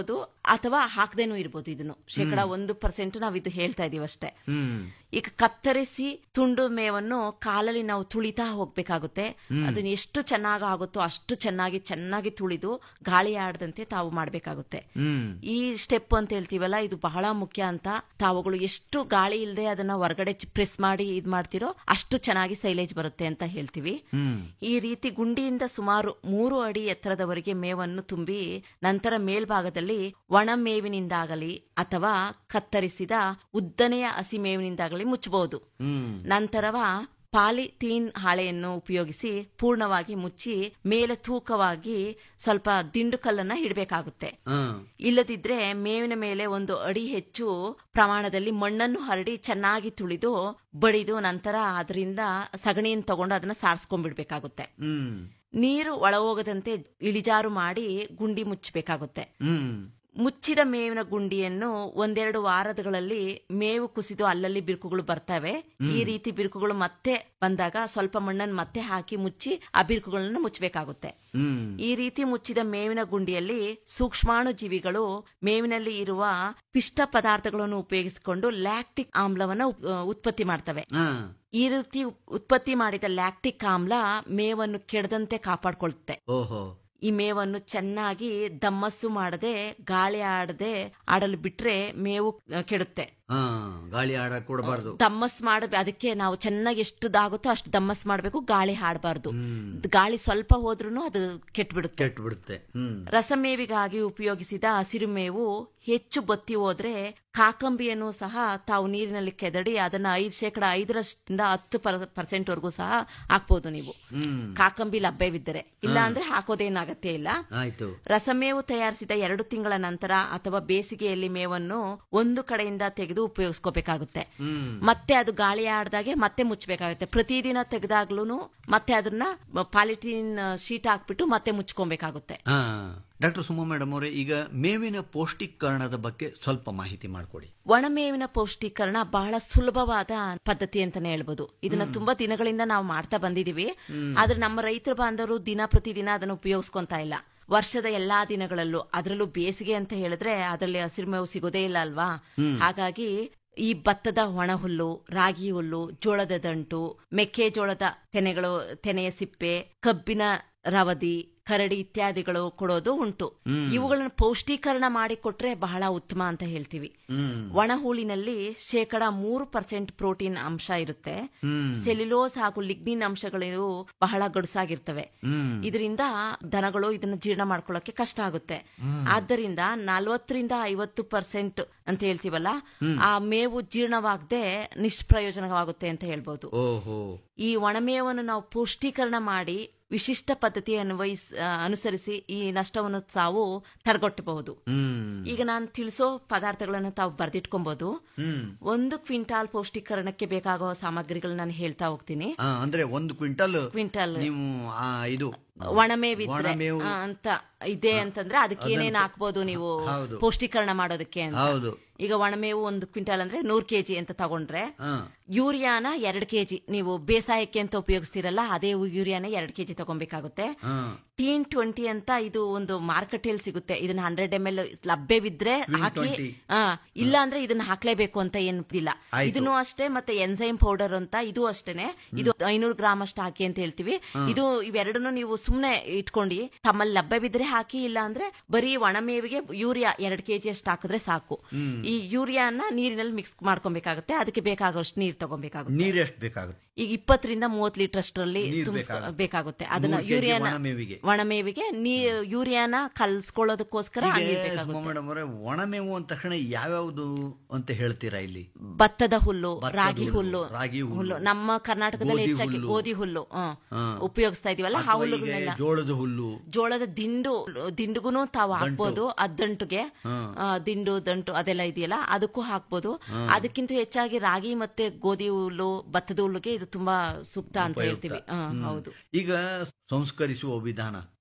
ಅಥವಾ ಹಾಕದೇನೂ ಇರ್ಬೋದು ಇದನ್ನು ಶೇಕಡ ಒಂದು ಪರ್ಸೆಂಟ್ ನಾವು ಇದು ಹೇಳ್ತಾ ಇದೀವಿ ಅಷ್ಟೇ ಹ್ಮ್ ಈಗ ಕತ್ತರಿಸಿ ತುಂಡು ಮೇವನ್ನು ಕಾಲಲ್ಲಿ ನಾವು ತುಳಿತಾ ಹೋಗ್ಬೇಕಾಗುತ್ತೆ ಅದನ್ನ ಎಷ್ಟು ಚೆನ್ನಾಗಿ ಆಗುತ್ತೋ ಅಷ್ಟು ಚೆನ್ನಾಗಿ ಚೆನ್ನಾಗಿ ತುಳಿದು ಗಾಳಿ ಆಡದಂತೆ ತಾವು ಮಾಡ್ಬೇಕಾಗುತ್ತೆ ಹ್ಮ್ ಈ ಸ್ಟೆಪ್ ಅಂತ ಹೇಳ್ತೀವಲ್ಲ ಇದು ಬಹಳ ಮುಖ್ಯ ಅಂತ ತಾವುಗಳು ಎಷ್ಟು ಗಾಳಿ ಇಲ್ಲದೆ ಅದನ್ನ ಹೊರಗಡೆ ಪ್ರೆಸ್ ಮಾಡಿ ಇದ್ ಮಾಡ್ತಿರೋ ಅಷ್ಟು ಚೆನ್ನಾಗಿ ಸೈಲೇಜ್ ಬರುತ್ತೆ ಅಂತ ಹೇಳ್ತೀವಿ ಹ್ಮ್ ಈ ರೀತಿ ಗುಂಡಿಯಿಂದ ಸುಮಾರು ಮೂರು ಅಡಿ ಎತ್ತರದವರೆಗೆ ಮೇವನ್ನು ತುಂಬಿ ನಂತರ ಮೇಲ್ಭಾಗದಲ್ಲಿ ಒಣ ಮೇವಿನಿಂದಾಗಲಿ ಅಥವಾ ಕತ್ತರಿಸಿದ ಉದ್ದನೆಯ ಹಸಿ ಮೇವಿನಿಂದಾಗಲಿ ಮುಚ್ಚಬಹುದು ಹ್ಮ್ ನಂತರವ ಪಾಲಿಥೀನ್ ಹಾಳೆಯನ್ನು ಉಪಯೋಗಿಸಿ ಪೂರ್ಣವಾಗಿ ಮುಚ್ಚಿ ಮೇಲೆ ತೂಕವಾಗಿ ಸ್ವಲ್ಪ ದಿಂಡು ಕಲ್ಲನ್ನ ಇಡಬೇಕಾಗುತ್ತೆ ಹ್ಮ್ ಇಲ್ಲದಿದ್ರೆ ಮೇವಿನ ಮೇಲೆ ಒಂದು ಅಡಿ ಹೆಚ್ಚು ಪ್ರಮಾಣದಲ್ಲಿ ಮಣ್ಣನ್ನು ಹರಡಿ ಚೆನ್ನಾಗಿ ತುಳಿದು ಬಡಿದು ನಂತರ ಅದರಿಂದ ಸಗಣಿಯನ್ನು ತಗೊಂಡು ಅದನ್ನ ಸಾರಿಸ್ಕೊಂಡ್ಬಿಡ್ಬೇಕಾಗುತ್ತೆ ಹ್ಮ್ ನೀರು ಒಳ ಹೋಗದಂತೆ ಇಳಿಜಾರು ಮಾಡಿ ಗುಂಡಿ ಮುಚ್ಚಬೇಕಾಗುತ್ತೆ ಹ್ಮ್ ಮುಚ್ಚಿದ ಮೇವಿನ ಗುಂಡಿಯನ್ನು ಒಂದೆರಡು ವಾರಗಳಲ್ಲಿ ಮೇವು ಕುಸಿದು ಅಲ್ಲಲ್ಲಿ ಬಿರುಕುಗಳು ಬರ್ತವೆ ಈ ರೀತಿ ಬಿರುಕುಗಳು ಮತ್ತೆ ಬಂದಾಗ ಸ್ವಲ್ಪ ಮಣ್ಣನ್ನು ಮತ್ತೆ ಹಾಕಿ ಮುಚ್ಚಿ ಆ ಬಿರುಕುಗಳನ್ನು ಮುಚ್ಚಬೇಕಾಗುತ್ತೆ ಹ್ಮ್ ಈ ರೀತಿ ಮುಚ್ಚಿದ ಮೇವಿನ ಗುಂಡಿಯಲ್ಲಿ ಸೂಕ್ಷ್ಮಾಣು ಜೀವಿಗಳು ಮೇವಿನಲ್ಲಿ ಇರುವ ಪಿಷ್ಟ ಪದಾರ್ಥಗಳನ್ನು ಉಪಯೋಗಿಸಿಕೊಂಡು ಲ್ಯಾಕ್ಟಿಕ್ ಆಮ್ಲವನ್ನು ಉಪ್- ಉತ್ಪತ್ತಿ ಮಾಡ್ತವೆ ಹಾ ಈ ರೀತಿ ಉತ್ಪತ್ತಿ ಮಾಡಿದ ಲ್ಯಾಕ್ಟಿಕ್ ಆಮ್ಲ ಮೇವನ್ನು ಕೆಡದಂತೆ ಕಾಪಾಡ್ಕೊಳುತ್ತೆ ಓಹೋ ಈ ಮೇವನ್ನು ಚೆನ್ನಾಗಿ ದಮ್ಮಸ್ಸು ಮಾಡದೆ ಗಾಳಿ ಆಡದೆ ಆಡಲು ಬಿಟ್ರೆ ಮೇವು ಆ, ಕೆಡುತ್ತೆ ಹಾ ಗಾಳಿ ಆಡ ಕೊಡಬಾರ್ದು ದಮ್ಮಸ್ ಮಾಡ ಅದಕ್ಕೆ ನಾವು ಚೆನ್ನಾಗಿ ಎಷ್ಟು ದಾಗುತ್ತೋ ಅಷ್ಟು ದಮ್ಮಸ್ ಮಾಡಬೇಕು ಗಾಳಿ ಹಾಡಬಾರ್ದು ಗಾಳಿ ಸ್ವಲ್ಪ ಹೋದ್ರೂ ಅದು ಕೆಟ್ಬಿಡುತ್ತೆ ಕೆಟ್ಟು ಬಿಡುತ್ತೆ ಹ್ಮ್ ರಸಮೇವಿಗಾಗಿ ಉಪಯೋಗಿಸಿದ ಹಸಿರು ಮೇವು ಹೆಚ್ಚು ಬತ್ತಿ ಹೋದ್ರೆ ಕಾಕಂಬಿಯನ್ನು ಸಹ ತಾವು ನೀರಿನಲ್ಲಿ ಕೆದಡಿ ಅದನ್ನ ಐದು ಶೇಕಡ ಐದರಷ್ಟಿಂದ ಹತ್ತು ಪರ್ಸೆಂಟ್ ವರೆಗೂ ಸಹ ಹಾಕ್ಬೋದು ನೀವು ಹ್ಮ್ ಕಾಕಂಬಿ ಲಭ್ಯವಿದ್ದರೆ ಇಲ್ಲ ಅಂದ್ರೆ ಹಾಕೋದೇನು ಅಗತ್ಯ ಇಲ್ಲ ಆಯ್ತು ರಸಮೇವು ತಯಾರಿಸಿದ ಎರಡು ತಿಂಗಳ ನಂತರ ಅಥವಾ ಬೇಸಿಗೆಯಲ್ಲಿ ಮೇವನ್ನು ಒಂದು ಕಡೆಯಿಂದ ತೆಗೆದು ಉಪಯೋಗಿಸ್ಕೋಬೇಕಾಗುತ್ತೆ ಹ್ಮ್ ಮತ್ತೆ ಅದು ಗಾಳಿ ಆಡ್ದಾಗೆ ಮತ್ತೆ ಮುಚ್ಚಬೇಕಾಗುತ್ತೆ ಪ್ರತಿದಿನ ತೆಗೆದಾಗ್ಲೂ ಮತ್ತೆ ಅದನ್ನ ಪಾಲಿಟೀನ್ ಶೀಟ್ ಹಾಕ್ಬಿಟ್ಟು ಮತ್ತೆ ಮುಚ್ಕೊಬೇಕಾಗುತ್ತೆ ಹಾ ಡಾಕ್ಟರ್ ಸುಮಾ ಮೇಡಮ್ ಅವರೇ ಈಗ ಮೇವಿನ ಪೌಷ್ಟಿಕರಣದ ಬಗ್ಗೆ ಸ್ವಲ್ಪ ಮಾಹಿತಿ ಮಾಡಿಕೊಡಿ ಒಣಮೇವಿನ ಪೌಷ್ಟೀಕರಣ ಬಹಳ ಸುಲಭವಾದ ಪದ್ಧತಿ ಅಂತಾನೆ ಹೇಳ್ಬೋದು ಇದನ್ನ ತುಂಬಾ ದಿನಗಳಿಂದ ನಾವು ಮಾಡ್ತಾ ಬಂದಿದೀವಿ ಆದ್ರೆ ನಮ್ಮ ರೈತರ ಬಾಂಧವರು ದಿನ ಪ್ರತಿದಿನ ಅದನ್ನು ಉಪಯೋಗಿಸ್ಕೊಂತ ಇಲ್ಲ ವರ್ಷದ ಎಲ್ಲಾ ದಿನಗಳಲ್ಲೂ ಅದರಲ್ಲೂ ಬೇಸಿಗೆ ಅಂತ ಹೇಳಿದ್ರೆ ಅದರಲ್ಲಿ ಹಸಿರು ಮೇವು ಸಿಗೋದೇ ಇಲ್ಲ ಅಲ್ವಾ ಹಾಗಾಗಿ ಈ ಭತ್ತದ ಒಣ ಹುಲ್ಲು ರಾಗಿ ಹುಲ್ಲು ಜೋಳದ ದಂಟು ಮೆಕ್ಕೆಜೋಳದ ತೆನೆಗಳು ತೆನೆಯ ಸಿಪ್ಪೆ ಕಬ್ಬಿನ ರವದಿ ಕರಡಿ ಇತ್ಯಾದಿಗಳು ಕೊಡೋದು ಉಂಟು ಇವುಗಳನ್ನು ಪೌಷ್ಟೀಕರಣ ಮಾಡಿ ಕೊಟ್ರೆ ಬಹಳ ಉತ್ತಮ ಅಂತ ಹೇಳ್ತೀವಿ ಒಣ ಹೂಳಿನಲ್ಲಿ ಶೇಕಡ ಮೂರು ಪರ್ಸೆಂಟ್ ಪ್ರೋಟೀನ್ ಅಂಶ ಇರುತ್ತೆ ಸೆಲ್ಯುಲೋಸ್ ಹಾಗೂ ಲಿಗ್ನಿನ್ ಅಂಶಗಳು ಬಹಳ ಗಡುಸಾಗಿರ್ತವೆ ಇದರಿಂದ ದನಗಳು ಇದನ್ನ ಜೀರ್ಣ ಮಾಡ್ಕೊಳ್ಳೋಕೆ ಕಷ್ಟ ಆಗುತ್ತೆ ಆದ್ದರಿಂದ ನಲ್ವತ್ತರಿಂದ ಐವತ್ತು ಪರ್ಸೆಂಟ್ ಅಂತ ಹೇಳ್ತೀವಲ್ಲ ಆ ಮೇವು ಜೀರ್ಣವಾಗದೆ ನಿಷ್ಪ್ರಯೋಜನವಾಗುತ್ತೆ ಅಂತ ಹೇಳ್ಬೋದು ಓಹೋ ಈ ಒಣಮೇವನ್ನು ನಾವು ಪುಷ್ಟೀಕರಣ ಮಾಡಿ ವಿಶಿಷ್ಟ ಪದ್ಧತಿ ಅನ್ವಯಿಸ್ ಆ, ಅನುಸರಿಸಿ ಈ ನಷ್ಟವನ್ನು ತಾವು ತಡೆಗಟ್ಟಬಹುದು ಹ್ಮ್ ಈಗ ನಾನು ತಿಳಿಸೋ ಪದಾರ್ಥಗಳನ್ನು ತಾವು ಬರೆದಿಟ್ಕೊಬಹುದು ಹ್ಮ್ ಒಂದು ಕ್ವಿಂಟಾಲ್ ಪೌಷ್ಟೀಕರಣಕ್ಕೆ ಬೇಕಾಗುವ ಸಾಮಗ್ರಿಗಳು ನಾನು ಹೇಳ್ತಾ ಹೋಗ್ತೀನಿ ಆ, ಅಂದ್ರೆ ಒಂದು ಕ್ವಿಂಟಲ್ ಕ್ವಿಂಟಾಲ್ ನೀವು ಆ, ಇದು ಒಣಮೇವಿದ್ರೆ ಒಣಮೇವು. ಆ, ಅಂತ ಇದೆ ಅಂತಂದ್ರೆ ಅದಕ್ಕೆ ಏನೇನ್ ಹಾಕ್ಬೋದು ನೀವು ಹೌದು. ಪೌಷ್ಟೀಕರಣ ಮಾಡೋದಕ್ಕೆ ಅಂತ ಹೌದು ಈಗ ಒಣಮೇವು ಒಂದು ಕ್ವಿಂಟಾಲ್ ಅಂದ್ರೆ ನೂರ್ ಕೆಜಿ ಅಂತ ತಗೊಂಡ್ರೆ ಹಾ ಯೂರಿಯಾನ ಎರಡ್ ಕೆಜಿ ನೀವು ಬೇಸಾಯಕ್ಕೆ ಅಂತ ಉಪಯೋಗಿಸ್ತೀರಲ್ಲ ಅದೇ ಯೂರಿಯಾನ ಎರಡ್ ಕೆಜಿ ತಗೊಬೇಕಾಗುತ್ತೆ ಹಾ ಟೀನ್ ಟ್ವೆಂಟಿ ಅಂತ ಇದು ಒಂದು ಮಾರ್ಕೆಟ್ ಅಲ್ಲಿ ಸಿಗುತ್ತೆ ಇದನ್ನ ಹಂಡ್ರೆಡ್ ಎಂ ಎಲ್ ಲಭ್ಯವಿದ್ರೆ Twin ಹಾಕಿ 20. ಆ, ಇಲ್ಲ ಅಂದ್ರೆ ಇದನ್ನ ಹಾಕ್ಲೇಬೇಕು ಅಂತ ಏನಿಲ್ಲ ಆಯ್ತು. ಇದನ್ನು ಅಷ್ಟೇ ಮತ್ತೆ ಎನ್ಸೈಮ್ ಪೌಡರ್ ಅಂತ ಇದು ಅಷ್ಟೇನೆ ಇದು ಐನೂರು ಗ್ರಾಮ್ ಅಷ್ಟು ಹಾಕಿ ಅಂತ ಹೇಳ್ತೀವಿ ಇದು ಇವೆರಡನ್ನು ನೀವು ಸುಮ್ನೆ ಇಟ್ಕೊಂಡು ತಮ್ಮಲ್ಲಿ ಲಭ್ಯವಿದ್ರೆ ಹಾಕಿ ಇಲ್ಲ ಅಂದ್ರೆ ಬರೀ ಒಣಮೇವಿಗೆ ಯೂರಿಯಾ ಎರಡ್ ಕೆಜಿ ಅಷ್ಟು ಹಾಕಿದ್ರೆ ಸಾಕು ಈ ಯೂರಿಯಾನ ನೀರಿನಲ್ಲಿ ಮಿಕ್ಸ್ ಮಾಡ್ಕೊಬೇಕಾಗುತ್ತೆ ಅದಕ್ಕೆ ಬೇಕಾಗೋಷ್ಟು ನೀರ್ ತಗೊಬೇಕಾಗುತ್ತೆ ನೀರ್ ಎಷ್ಟು ಬೇಕಾಗುತ್ತೆ ಈಗ ಇಪ್ಪತ್ತರಿಂದ ಮೂವತ್ ಲೀಟರ್ ಅಷ್ಟರಲ್ಲಿ ನೀರ್ ತುಂಬಿಸ್ಕೊ- ಬೇಕಾಗುತ್ತೆ. ಬೇಕಾಗುತ್ತೆ ಅದನ್ನ ಮೂರ್ kg ಯೂರಿಯಾನ ಒಣಮೇವಿಗೆ. ಒಣಮೇವಿಗೆ ನೀ ಯೂರಿಯಾನ ಕಲ್ಸ್ಕೊಳ್ಳೋದಕ್ಕೋಸ್ಕರ ಆ ನೀರ್ ಬೇಕಾಗುತ್ತೆ ಮೇಡಮ್ ಅವರೇ ಒಣಮೇವು ಅಂದ ತಕ್ಷಣ ಯಾವ್ಯಾವ್ದು ಅಂತ ಹೇಳ್ತೀರಾ ಇಲ್ಲಿ ಭತ್ತದ ಹುಲ್ಲು ಭತ್ತದ ರಾಗಿ ಹುಲ್ಲು, ಹುಲ್ಲು ರಾಗಿ ಹುಲ್ಲು, ನಮ್ಮ ಕರ್ನಾಟಕದಲ್ಲಿ ಗೋಧಿ ಹೆಚ್ಚಾಗಿ ಹುಲ್ಲು. ಗೋಧಿ ಹುಲ್ಲು ಹ್ಮ್. ಹಾ. ಉಪಯೋಗಿಸ್ತಾ ಇದೀವಲ್ಲ ಆ ಅಥವಾ ಈಗ ಹುಲ್ಲುಗಳನ್ನೆಲ್ಲ ಜೋಳದ ಹುಲ್ಲು ಜೋಳದ ದಿಂಡು ದಿಂಡುಗುನು ತಾವು ಹಾಕ್ಬೋದು ಅದ್ದಂಟುಗೆ ಆ, ದಿಂಡು ದಂಟು ಅದೆಲ್ಲ ಇದೆಯಲ್ಲ ಅದಕ್ಕೂ ಹಾಕ್ಬೋದು ಅದಕ್ಕಿಂತ ಹೆಚ್ಚಾಗಿ ರಾಗಿ ಮತ್ತೆ ಗೋಧಿ ಹುಲ್ಲು ಭತ್ತದ ಹುಲ್ಲುಗೆ ಇದು ತುಂಬಾ ಸೂಕ್ತ ಅಂತ ಹೇಳ್ತೀವಿ ಹ, ಹೌದು ಈಗ ಸಂಸ್ಕರಿಸುವ ವಿಧಾನ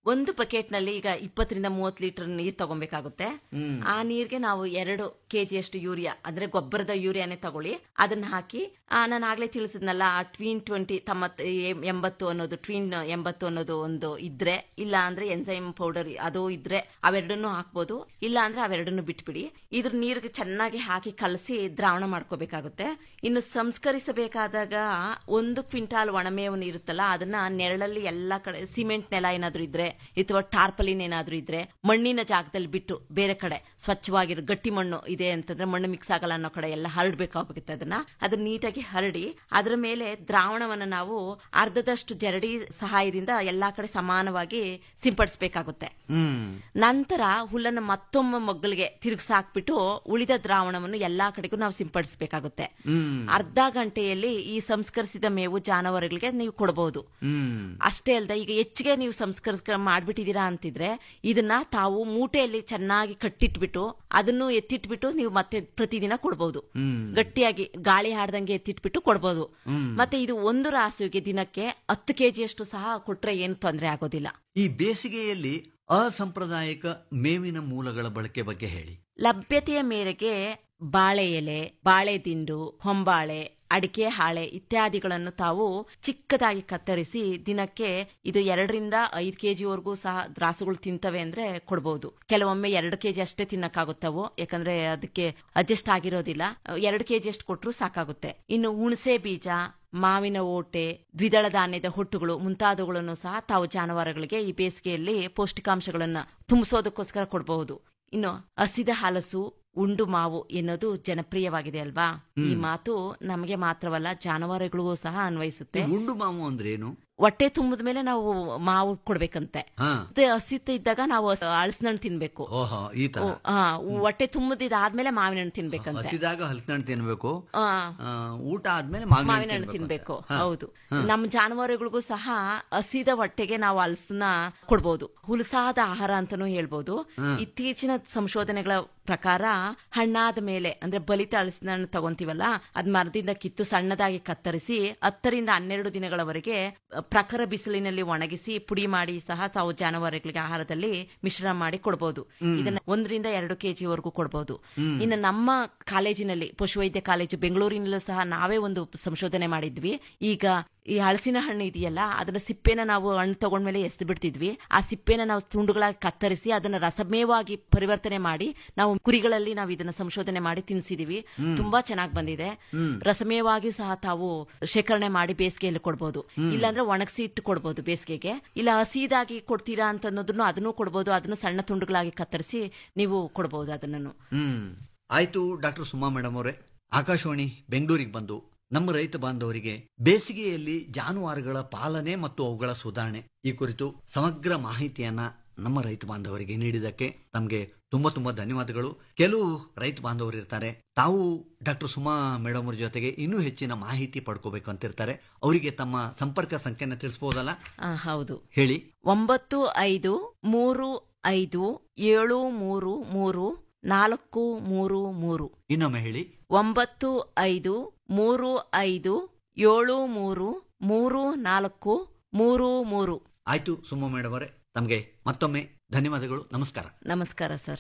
ಒಂದು ಬಕೆಟ್ ನಲ್ಲಿ ಈಗ ಇಪ್ಪತ್ತರಿಂದ ಮೂವತ್ತು ಲೀಟರ್ ನೀರ್ ತಗೊಬೇಕಾಗುತ್ತೆ ಆ ನೀರ್ಗೆ ನಾವು ಎರಡು ಕೆಜಿಯಷ್ಟು ಯೂರಿಯಾ ಅಂದ್ರೆ ಗೊಬ್ಬರದ ಯೂರಿಯಾನೇ ತಗೊಳ್ಳಿ ಅದನ್ನ ಹಾಕಿ ಆ, ನಾನು ಆಗ್ಲೇ ತಿಳಿಸಿದ್ನಲ್ಲ ಆ ಟ್ವೀನ್ ಟ್ವೆಂಟಿ ತಮ್ಮತ್ ಎಂ- ಎಂಬತ್ತು ಅನ್ನೋದು ಟ್ವೀನ್ ಎಂಬತ್ತು ಅನ್ನೋದು ಒಂದು ಇದ್ರೆ ಇಲ್ಲ ಅಂದ್ರೆ ಎನ್ಸೈಮ್ ಪೌಡರ್ ಅದು ಇದ್ರೆ ಅವೆರಡನ್ನು ಹಾಕ್ಬೋದು ಇಲ್ಲ ಅಂದ್ರೆ ಅವೆರಡನ್ನು ಬಿಟ್ಬಿಡಿ ಇದ್ರ ನೀರಿಗೆ ಚೆನ್ನಾಗಿ ಹಾಕಿ ಕಲಸಿ ದ್ರಾವಣ ಮಾಡ್ಕೋಬೇಕಾಗುತ್ತೆ ಇನ್ನು ಸಂಸ್ಕರಿಸಬೇಕಾದಾಗ ಒಂದು ಕ್ವಿಂಟಾಲ್ ಒಣಮೇವನ್ನು ಇರುತ್ತಲ್ಲ ಅದನ್ನ ನೆರಳಲ್ಲಿ ಎಲ್ಲಾ ಕಡೆ ಸಿಮೆಂಟ್ ನೆಲ ಏನಾದ್ರೂ ಇದ್ರೆ ಅಥವಾ ಟಾರ್ಪಲಿನ್ ಏನಾದ್ರೂ ಇದ್ರೆ ಮಣ್ಣಿನ ಜಾಗದಲ್ಲಿ ಬಿಟ್ಟು ಬೇರೆ ಕಡೆ ಸ್ವಚ್ಛವಾಗಿರೋ ಗಟ್ಟಿ ಮಣ್ಣು ಇದೆ ಅಂತಂದ್ರೆ ಮಣ್ಣು ಮಿಕ್ಸ್ ಆಗಲ್ಲ ಅನ್ನೋ ಕಡೆ ಎಲ್ಲ ಹರಡ್ಬೇಕಾಗುತ್ತೆ ಅದನ್ನ ಅದನ್ನ ನೀಟಾಗಿ ಹರಡಿ ಅದರ ಮೇಲೆ ದ್ರಾವಣವನ್ನು ನಾವು ಅರ್ಧದಷ್ಟು ಜರಡಿ ಸಹಾಯದಿಂದ ಎಲ್ಲಾ ಕಡೆ ಸಮಾನವಾಗಿ ಸಿಂಪಡಿಸಬೇಕಾಗುತ್ತೆ ಹ್ಮ್ ನಂತರ ಹುಲ್ಲನ್ನು ಮತ್ತೊಮ್ಮೆ ಮಗ್ಗಲಿಗೆ ತಿರುಗಿಸಾಕ್ಬಿಟ್ಟು ಉಳಿದ ದ್ರಾವಣವನ್ನು ಎಲ್ಲಾ ಕಡೆಗೂ ನಾವು ಸಿಂಪಡಿಸಬೇಕಾಗುತ್ತೆ ಅರ್ಧ ಗಂಟೆಯಲ್ಲಿ ಈ ಸಂಸ್ಕರಿಸಿದ ಮೇವು ಜಾನುವಾರುಗಳಿಗೆ ನೀವು ಕೊಡಬಹುದು ಹ್ಮ್ ಅಷ್ಟೇ ಅಲ್ಲದೆ ಈಗ ಹೆಚ್ಚಿಗೆ ನೀವು ಸಂಸ್ಕರಿಸ ಮಾಡ್ಬಿಟ್ಟಿದೀರಾ ಅಂತಿದ್ರೆ ಇದನ್ನ ತಾವು ಮೂಟೆಯಲ್ಲಿ ಚೆನ್ನಾಗಿ ಕಟ್ಟಿಟ್ಬಿಟ್ಟು ಅದನ್ನು ಎತ್ತಿಟ್ಬಿಟ್ಟು ನೀವು ಮತ್ತೆ ಪ್ರತಿದಿನ ಕೊಡಬಹುದು ಗಟ್ಟಿಯಾಗಿ ಗಾಳಿ ಹಾಡ್ದಂಗೆ ಎತ್ತಿಟ್ಬಿಟ್ಟು ಕೊಡಬಹುದು ಮತ್ತೆ ಇದು ಒಂದು ರಾಸುವಿಗೆ ದಿನಕ್ಕೆ ಹತ್ತು ಕೆಜಿಯಷ್ಟು ಸಹ ಕೊಟ್ರೆ ಏನು ತೊಂದರೆ ಆಗೋದಿಲ್ಲ ಈ ಬೇಸಿಗೆಯಲ್ಲಿ ಅಸಾಂಪ್ರದಾಯಿಕ ಮೇವಿನ ಮೂಲಗಳ ಬಳಕೆ ಬಗ್ಗೆ ಹೇಳಿ ಲಭ್ಯತೆಯ ಮೇರೆಗೆ ಬಾಳೆ ಎಲೆ ಬಾಳೆ ದಿಂಡು ಹೊಂಬಾಳೆ ಅಡಿಕೆ ಹಾಳೆ ಇತ್ಯಾದಿಗಳನ್ನು ತಾವು ಚಿಕ್ಕದಾಗಿ ಕತ್ತರಿಸಿ ದಿನಕ್ಕೆ ಇದು ಎರಡರಿಂದ ಐದು ಕೆಜಿವರೆಗೂ ಸಹ ರಾಸುಗಳು ತಿಂತವೆ ಅಂದ್ರೆ ಕೊಡ್ಬೋದು ಕೆಲವೊಮ್ಮೆ ಎರಡು ಕೆಜಿ ಅಷ್ಟೇ ತಿನ್ನಕ್ಕಾಗುತ್ತವು ಯಾಕಂದ್ರೆ ಅದಕ್ಕೆ ಅಡ್ಜಸ್ಟ್ ಆಗಿರೋದಿಲ್ಲ ಎರಡು ಕೆಜಿ ಅಷ್ಟು ಕೊಟ್ಟರು ಸಾಕಾಗುತ್ತೆ ಇನ್ನು ಹುಣಸೆ ಬೀಜ ಮಾವಿನ ಓಟೆ ದ್ವಿದಳ ಧಾನ್ಯದ ಹೊಟ್ಟುಗಳು ಮುಂತಾದವುಗಳನ್ನು ಸಹ ತಾವು ಜಾನುವಾರುಗಳಿಗೆ ಈ ಬೇಸಿಗೆಯಲ್ಲಿ ಪೌಷ್ಟಿಕಾಂಶಗಳನ್ನು ತುಂಬಿಸೋದಕ್ಕೋಸ್ಕರ ಕೊಡಬಹುದು ಇನ್ನು ಹಸಿದ ಹಲಸು ಉಂಡು ಮಾವು ಎನ್ನುವುದು ಜನಪ್ರಿಯವಾಗಿದೆ ಅಲ್ವಾ ಈ ಮಾತು ನಮಗೆ ಮಾತ್ರವಲ್ಲ ಜಾನುವಾರುಗಳಿಗೂ ಸಹ ಅನ್ವಯಿಸುತ್ತೆ ಈ ಗುಂಡು ಮಾವು ಅಂದ್ರೆ ಏನು ಹೊಟ್ಟೆ ತುಂಬಿದ ಮೇಲೆ ನಾವು ಮಾವು ಕೊಡ್ಬೇಕಂತೆ ಹಾ ಮತ್ತೆ ಹಸಿತ ಇದ್ದಾಗ ನಾವು ಹಣ್ಣು ತಿನ್ಬೇಕು ಓಹೋ ಈ ತರ ಓ, ಆ, ಹೊಟ್ಟೆ ತುಂಬದಿದಾದ್ಮೇಲೆ ಮಾವಿನ ಹಣ್ಣು ತಿನ್ಬೇಕಂತೆ ಹಸಿದಾಗ ಹಲಸಿನಣ್ಣು ತಿನ್ಬೇಕು ಆ, ಆ, ಊಟ ಆದ್ಮೇಲೆ ಮಾವಿನ ಮಾವಿನ ಹಣ್ಣು ತಿನ್ಬೇಕು ಹಾ. ಹೌದು ನಮ್ಮ ಜಾನುವಾರುಗಳಿಗೂ ಸಹ ಹಸಿದ ಹೊಟ್ಟೆಗೆ ನಾವು ಹಲಸನ್ನ ಕೊಡ್ಬೋದು ಹುಲಸಾದ ಆಹಾರ ಅಂತಾನೂ ಹೇಳ್ಬೋದು ಇತ್ತೀಚಿನ ಸಂಶೋಧನೆಗಳ ಪ್ರಕಾರ ಹಣ್ಣಾದ ಮೇಲೆ ಅಂದ್ರೆ ಬಲಿತ ಹಲಸಿನ ಹಣ್ಣು ತಗೊಂತೀವಲ್ಲ ಅದ್ ಮರದಿಂದ ಕಿತ್ತು ಸಣ್ಣದಾಗಿ ಕತ್ತರಿಸಿ ಹತ್ತರಿಂದ ಹನ್ನೆರಡು ದಿನಗಳವರೆಗೆ ಪ್ರಖರ ಬಿಸಿಲಿನಲ್ಲಿ ಒಣಗಿಸಿ ಪುಡಿ ಮಾಡಿ ಸಹ ತಾವು ಜಾನುವಾರುಗಳಿಗೆ ಆಹಾರದಲ್ಲಿ ಮಿಶ್ರಣ ಮಾಡಿ ಕೊಡಬಹುದು ಇದನ್ನ ಒಂದರಿಂದ ಎರಡು ಕೆಜಿ ವರೆಗೂ ಕೊಡಬಹುದು ಇನ್ನು ನಮ್ಮ ಕಾಲೇಜಿನಲ್ಲಿ ಪಶುವೈದ್ಯ ಕಾಲೇಜು ಬೆಂಗಳೂರಿನಲ್ಲೂ ಸಹ ನಾವೇ ಒಂದು ಸಂಶೋಧನೆ ಮಾಡಿದ್ವಿ ಈಗ ಈ ಹಲಸಿನ ಹಣ್ಣು ಇದೆಯಲ್ಲ ಅದನ್ನ ಸಿಪ್ಪೆನ ನಾವು ಹಣ್ಣು ತಗೊಂಡ್ಮೇಲೆ ಎಸ್ದು ಬಿಡ್ತಿದ್ವಿ ಆ ಸಿಪ್ಪೆನ ನಾವು ತುಂಡುಗಳಾಗಿ ಕತ್ತರಿಸಿ ಅದನ್ನ ರಸಮೇವಾಗಿ ಪರಿವರ್ತನೆ ಮಾಡಿ ನಾವು ಕುರಿಗಳಲ್ಲಿ ನಾವು ಇದನ್ನ ಸಂಶೋಧನೆ ಮಾಡಿ ತಿನ್ಸಿದೀವಿ ತುಂಬಾ ಚೆನ್ನಾಗಿ ಬಂದಿದೆ ರಸಮೇವಾಗಿಯೂ ಸಹ ತಾವು ಶೇಖರಣೆ ಮಾಡಿ ಬೇಸಿಗೆಯಲ್ಲಿ ಕೊಡ್ಬೋದು ಇಲ್ಲಾಂದ್ರೆ ಒಣಗಿಸಿ ಇಟ್ಟು ಕೊಡ್ಬೋದು ಬೇಸಿಗೆಗೆ ಇಲ್ಲ ಹಸಿದಾಗಿ ಕೊಡ್ತೀರಾ ಅಂತ ಅನ್ನೋದನ್ನು ಅದನ್ನು ಕೊಡ್ಬೋದು ಅದನ್ನು ಸಣ್ಣ ತುಂಡುಗಳಾಗಿ ಕತ್ತರಿಸಿ ನೀವು ಕೊಡ್ಬೋದು ಅದನ್ನು ಹ್ಮ್ ಆಯ್ತು ಡಾಕ್ಟರ್ ಸುಮಾ ಮೇಡಮ್ ಅವರೇ ಆಕಾಶವಾಣಿ ಬೆಂಗಳೂರಿಗೆ ಬಂದು ನಮ್ಮ ರೈತ ಬಾಂಧವರಿಗೆ ಬೇಸಿಗೆಯಲ್ಲಿ ಜಾನುವಾರುಗಳ ಪಾಲನೆ ಮತ್ತು ಅವುಗಳ ಸುಧಾರಣೆ ಈ ಕುರಿತು ಸಮಗ್ರ ಮಾಹಿತಿಯನ್ನ ನಮ್ಮ ರೈತ ಬಾಂಧವರಿಗೆ ನೀಡಿದ್ದಕ್ಕೆ ತಮಗೆ ತುಂಬಾ ತುಂಬಾ ಧನ್ಯವಾದಗಳು ಕೆಲವು ರೈತ ಬಾಂಧವರು ಇರ್ತಾರೆ ತಾವು ಡಾಕ್ಟರ್ ಸುಮಾ ಮೇಡಮ್ ಅವ್ರ ಜೊತೆಗೆ ಇನ್ನೂ ಹೆಚ್ಚಿನ ಮಾಹಿತಿ ಪಡ್ಕೋಬೇಕು ಅಂತಿರ್ತಾರೆ ಅವರಿಗೆ ತಮ್ಮ ಸಂಪರ್ಕ ಸಂಖ್ಯೆನ ತಿಳಿಸಬಹುದಲ್ಲ ಆ, ಹೌದು ಹೇಳಿ ಒಂಬತ್ತು ಐದು ಮೂರು ಐದು ಏಳು ಮೂರು ಮೂರು ನಾಲ್ಕು ಮೂರು ಮೂರು ಇನ್ನೊಮ್ಮೆ ಹೇಳಿ ಒಂಬತ್ತು ಐದು ಮೂರು ಐದು ಏಳು ಮೂರು ಮೂರು ನಾಲ್ಕು ಮೂರು ಮೂರು ಆಯ್ತು ಸುಮಾ ಮೇಡಮ್ ಅವರೇ ತಮಗೆ ಮತ್ತೊಮ್ಮೆ ಧನ್ಯವಾದಗಳು ನಮಸ್ಕಾರ ನಮಸ್ಕಾರ ಸರ್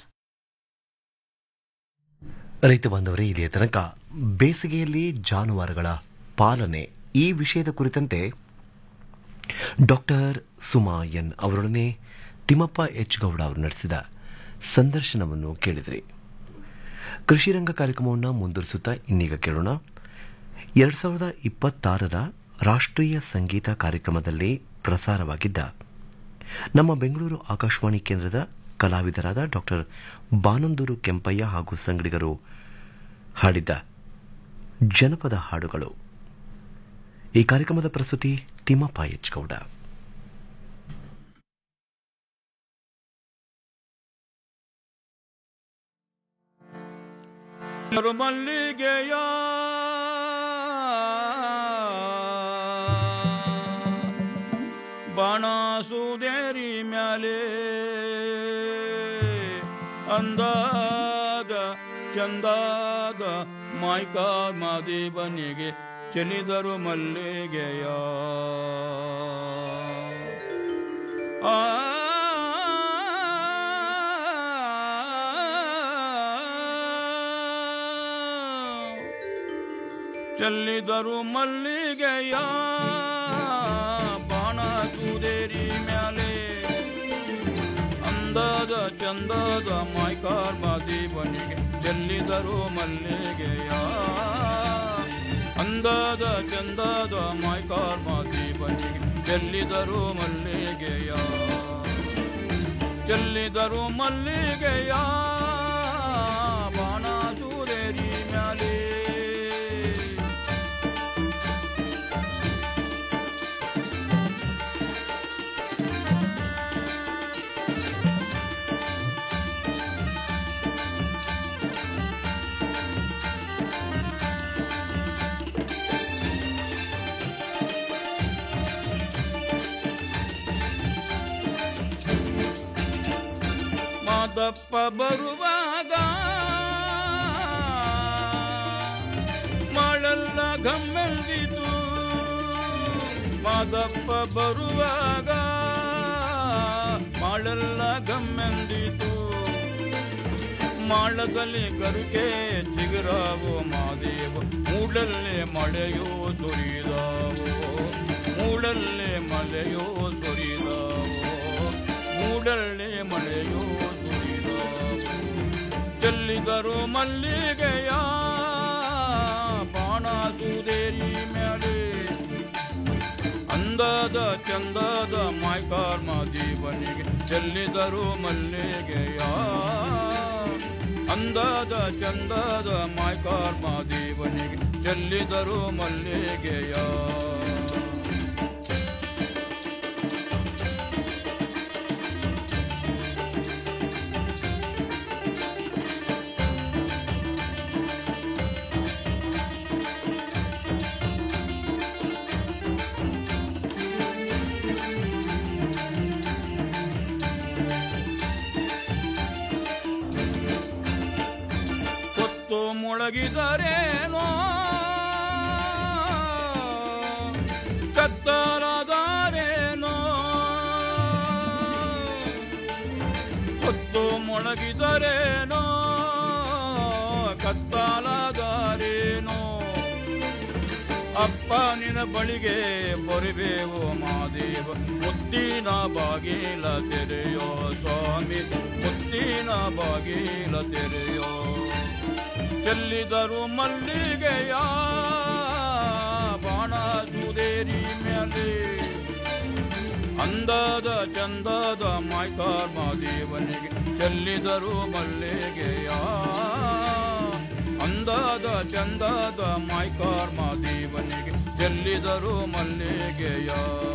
ರೈತ ಬಾಂಧವರೇ ಇಲ್ಲಿಯ ತನಕ ಬೇಸಿಗೆಯಲ್ಲಿ ಜಾನುವಾರುಗಳ ಪಾಲನೆ ಈ ವಿಷಯದ ಕುರಿತಂತೆ ಡಾಕ್ಟರ್ ಸುಮಾ ಎನ್ ಅವರೊಡನೆ ತಿಮ್ಮಪ್ಪ ಎಚ್ ಗೌಡ ಅವರು ನಡೆಸಿದ ಸಂದರ್ಶನವನ್ನು ಕೇಳಿದ್ರಿ ಕೃಷಿ ರಂಗ ಕಾರ್ಯಕ್ರಮವನ್ನು ಮುಂದುವರಿಸುತ್ತಾ ಇನ್ನೀಗ ಕೇಳೋಣ ಎರಡ್ ಸಾವಿರದ ಇಪ್ಪತ್ತಾರರ ರಾಷ್ಟ್ರೀಯ ಸಂಗೀತ ಕಾರ್ಯಕ್ರಮದಲ್ಲಿ ಪ್ರಸಾರವಾಗಿದ್ದ ನಮ್ಮ ಬೆಂಗಳೂರು ಆಕಾಶವಾಣಿ ಕೇಂದ್ರದ ಕಲಾವಿದರಾದ ಡಾಕ್ಟರ್ ಬಾನಂದೂರು ಕೆಂಪಯ್ಯ ಹಾಗೂ ಸಂಗಡಿಗರು ಹಾಡಿದ್ದ ಜನಪದ ಹಾಡುಗಳು ಈ ಕಾರ್ಯಕ್ರಮದ ಪ್ರಸ್ತುತಿ ತಿಮ್ಮಪ್ಪ ಎಚ್ ಗೌಡ ಮಲ್ಲಿಗೆಯ ಬಾಣಸುದೇರಿ ಮ್ಯಾಲೆ ಅಂದಾಗ ಚಂದಾಗ ಮಾಯ್ಕ ಮಾದೇವನಿಗೆ ಚೆಲ್ಲಿದರು ಮಲ್ಲಿಗೆಯ ಆ ಚೆಲ್ಲಿದರು ಮಲ್ಲಿಗೆಯ ಬಾಣ ಸುದೇರಿ ಮ್ಯಾಲೆ ಅಂದದ ಚಂದದ ಮೈಕಾರ್ ಮದೀವನಿಗೆ ಚೆಲ್ಲಿದರು ಮಲ್ಲಿಗೆಯ ಅಂದದ ಚಂದದ ಮೈಕಾರ್ ಮದೀವನಿಗೆ ಚೆಲ್ಲಿದರು ಮಲ್ಲಿಗೆಯ ಚೆಲ್ಲಿದರು ಮಲ್ಲಿಗೆಯ ಬಾಣ ಸುರೇರಿ ಮ್ಯಾಲೆ ಮಾದಪ್ಪ ಬರುವಾಗ ಮಳೆಲ್ಲ ಗಮ್ಮೆಂದಿತು ಮಾದಪ್ಪ ಬರುವಾಗ ಮಳೆಲ್ಲ ಗಮ್ಮೆಂದಿತು ಮಾಳದಲ್ಲಿ ಗರುಕೆ ಚಿಗುರಾವು ಮಾದೇವ ಮೂಡಲ್ಲೇ ಮಳೆಯೋ ಸುರಿದಾವೋ ಮೂಡಲ್ಲೇ ಮಳೆಯೋ ಸುರಿದಾವೋ ಮೂಡಲ್ಲೇ ಮಳೆಯೋ ಸುರಿದಾವೋ ಚೆಲ್ಲಿದರು ಮಲ್ಲಿಗೆಯ ಬಾಣ ಸುದೇರಿ ಮ್ಯಾಲೆ ಅಂದದ ಚಂದದ ಮಾಯ್ಕಾರ್ ಮಾದೀವನಿಗೆ ಚೆಲ್ಲಿದರು ಮಲ್ಲಿಗೆಯ ಅಂದದ ಚಂದದ ಮಾಯ್ಕಾರ್ ಮಾದೀವನಿಗೆ ಚೆಲ್ಲಿದರು ಮಲ್ಲಿಗೆಯ ಹೊತ್ತು ಮೊಳಗಿದರೇನೋ ಕತ್ತಲಾದಾರೇನೋ ಹೊತ್ತು ಮೊಳಗಿದರೇನೋ ಕತ್ತಲಾದಾರೇನೋ ಅಪ್ಪ ನಿನ್ನ ಬಳಿಗೆ ಬರುವೆವು ಮಾದೇವ ಮುತ್ತಿನ ಬಾಗಿಲ ತೆರೆಯೋ ಸ್ವಾಮಿ ಮುತ್ತಿನ ಬಾಗಿಲ ತೆರೆಯೋ ಚೆಲ್ಲಿದರು ಮಲ್ಲಿಗೆಯ ಬಾಣ ಸುದೇರಿ ಮೇಲೆ ಅಂದದ ಚಂದದ ಮಾಯ್ಕಾರ್ ಮಾದೇವನಿಗೆ ಚೆಲ್ಲಿದರು ಮಲ್ಲಿಗೆಯ ಅಂದದ ಚಂದದ ಮಾಯ್ಕಾರ್ ಮಾದೇವನಿಗೆ ಚೆಲ್ಲಿದರು ಮಲ್ಲಿಗೆಯ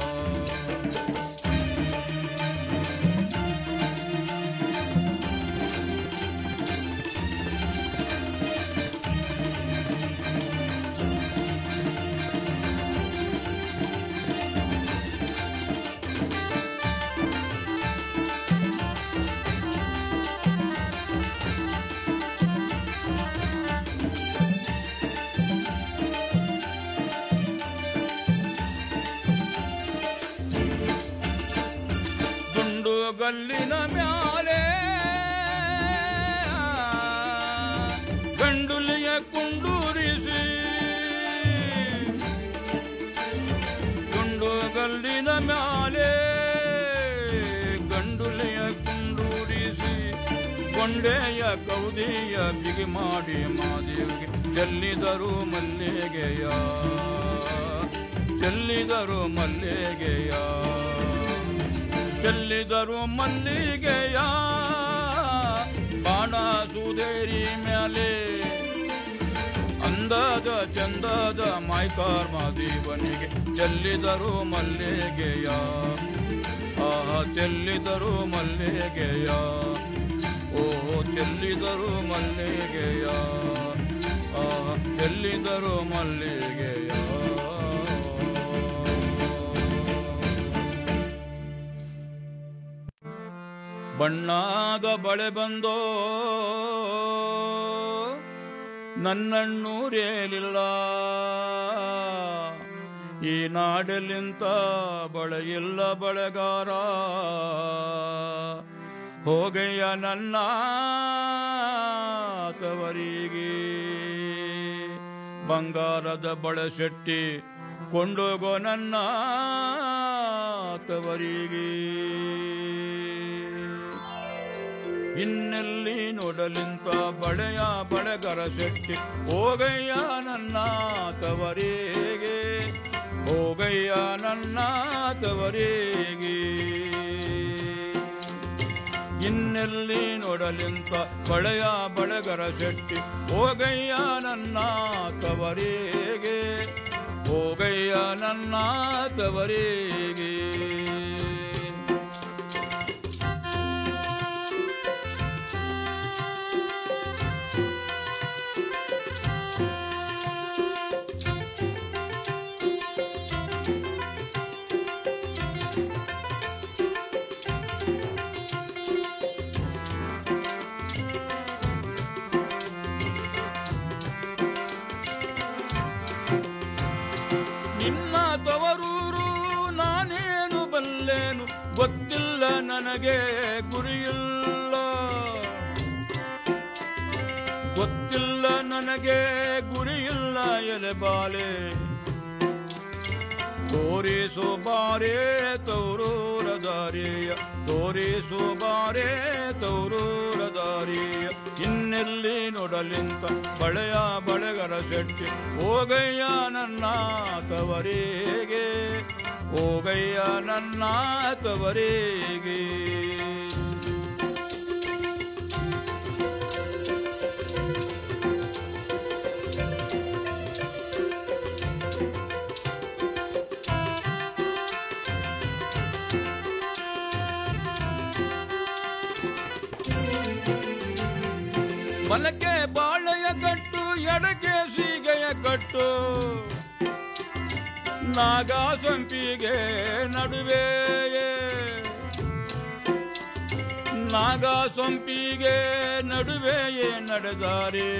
ದುಂಡು ಗಲ್ಲಿನ ಮ್ಯಾಲೆ ಗಂಡುಲಿಯ ಕುಂಡೂರಿಸಿ ದುಂಡು ಗಲ್ಲಿನ ಮ್ಯಾಲೆ ಗಂಡುಲಿಯ ಕುಂಡೂರಿಸಿ ಕೊಂಡೆಯ ಕೌದಿಯ ಬಿಗಿ ಮಾಡಿ ಮಾದೇವಿಗೆ ಚೆಲ್ಲಿದರು ಮಲ್ಲಿಗೆಯ ಚೆಲ್ಲಿದರು ಮಲ್ಲಿಗೆಯ ಚೆಲ್ಲಿದರು ಮಲ್ಲಿಗೆಯ ಬಾಣ ಸುದೇರಿ ಮ್ಯಾಲೆ ಅಂದದ ಚಂದದ ಮಾಯ್ಕಾರ್ ಮಾದೇವನಿಗೆ ಚೆಲ್ಲಿದರು ಮಲ್ಲಿಗೆಯ ಆಹ ಚೆಲ್ಲಿದರು ಮಲ್ಲಿಗೆಯ ಓ ಚೆಲ್ಲಿದರು ಮಲ್ಲಿಗೆಯ ಆಹ ಚೆಲ್ಲಿದರು ಮಲ್ಲಿಗೆಯ ಬಣ್ಣಾದ ಬಳೆ ಬಂದೋ ನನ್ನಣ್ಣೂರೇಲಿಲ್ಲ ಈ ನಾಡಲಿಂತ ಬಳೆಯಿಲ್ಲ ಬಳೆಗಾರ ಹೋಗಯ್ಯ ನನ್ನ ತವರಿಗೆ ಬಂಗಾರದ ಬಳಶೆಟ್ಟಿ ಕೊಂಡೋಗೋ ನನ್ನ ತವರಿಗೆ ಇನ್ನೆಲ್ಲಿ ನೋಡಲಿಂತ ಬಳೆಯ ಬಳೆಗರ ಶೆಟ್ಟಿ ಹೋಗಯ್ಯ ನನ್ನ ತವರಿಗೆ ಹೋಗಯ್ಯ ನನ್ನ ತವರಿಗೆ ಇನ್ನೆಲ್ಲಿ ನೋಡಲಿಂತ ಬಳೆಯ ಬಳೆಗರ ಶೆಟ್ಟಿ ಹೋಗಯ್ಯ ನನ್ನ ತವರಿಗೆ ಹೋಗಯ್ಯ ನನ್ನ ತವರಿಗೆ ನಿಮ್ಮ ತವರೂರು ನಾನೇನು ಬಲ್ಲೇನು ಗೊತ್ತಿಲ್ಲ ನನಗೆ ಗುರಿಯಿಲ್ಲ ಗೊತ್ತಿಲ್ಲ ನನಗೆ ಗುರಿಯಿಲ್ಲ ಎಲೆಬಾಲೆ ತೋರಿಸು ಬಾರೇ ತೌರೂರ ದಾರಿಯ ತೋರಿಸು ಬಾರೇ ತೌರೂರ ದಾರಿಯ ಇನ್ನೆಲ್ಲಿ ನೋಡಲಿಂತ ಬಳೆಯ ಬಳೆಗರ ಶೆಟ್ಟಿ ಹೋಗಯ್ಯ ನನ್ನ ತವರಿಗೆ ಹೋಗಯ್ಯ ನನ್ನ ತವರಿಗೆ ಬಲಕ್ಕೆ ಬಾಳೆಯ ಕಟ್ಟು ಎಡಕ್ಕೆ ಸೀಗೆಯ ಕಟ್ಟು ನಾಗ ಸಂಪಿಗೆ ನಡುವೆಯೇ ನಾಗ ಸಂಪಿಗೆ ನಡುವೆಯೇ ನಡೆದಾರೆ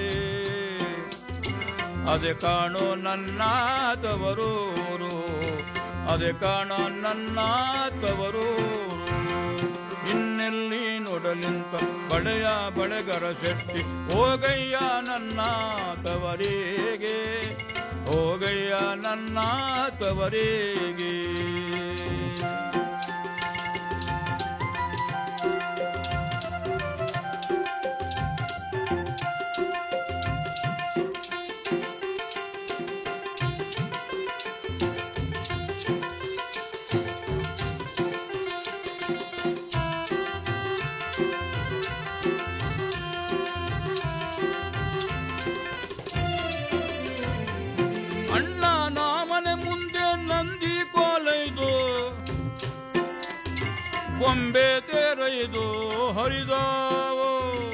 ಅದೇ ಕಾಣೋ ನನ್ನ ತವರೂರು ಅದೇ ಕಾಣೋ ನನ್ನ ತವರೂರು ಇನ್ನೆಲ್ಲಿ ನೋಡಲಿಂತ ಬಳೆಯ ಬಳೆಗರ ಶೆಟ್ಟಿ ಹೋಗಯ್ಯ ನನ್ನ ತವರಿಗೆ ಹೋಗಯ್ಯ ನನ್ನ ತವರಿಗೆ ಅಣ್ಣ ನಾಮನೆ ಮುಂದೆ ನಂದಿ ಕೋಲೈದು ಗೊಂಬೆ ತೆರೈದು ಹರಿದಾವು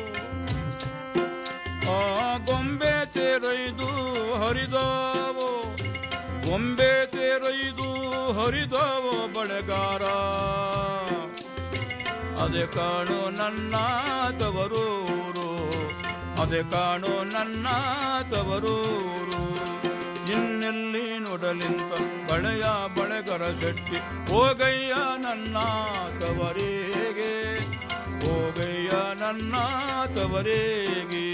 ಆ ಗೊಂಬೆ ತೆರೈದು ಹರಿದಾವು ಗೊಂಬೆ ತೆರೈದು ಹರಿದಾವು ಬಳೆಗಾರ ಅದೇ ಕಾಣು ನನ್ನ ತವರೂರು ಅದೇ ಕಾಣು ನನ್ನ ತವರೂರು ಇನ್ನೆಲ್ಲಿ ನೋಡಲಿಂತ ಬಳೆಯ ಬಳೆಗರ ಶೆಟ್ಟಿ ಹೋಗಯ್ಯ ನನ್ನ ತವರಿಗೆ ಹೋಗಯ್ಯ ನನ್ನ ತವರಿಗೆ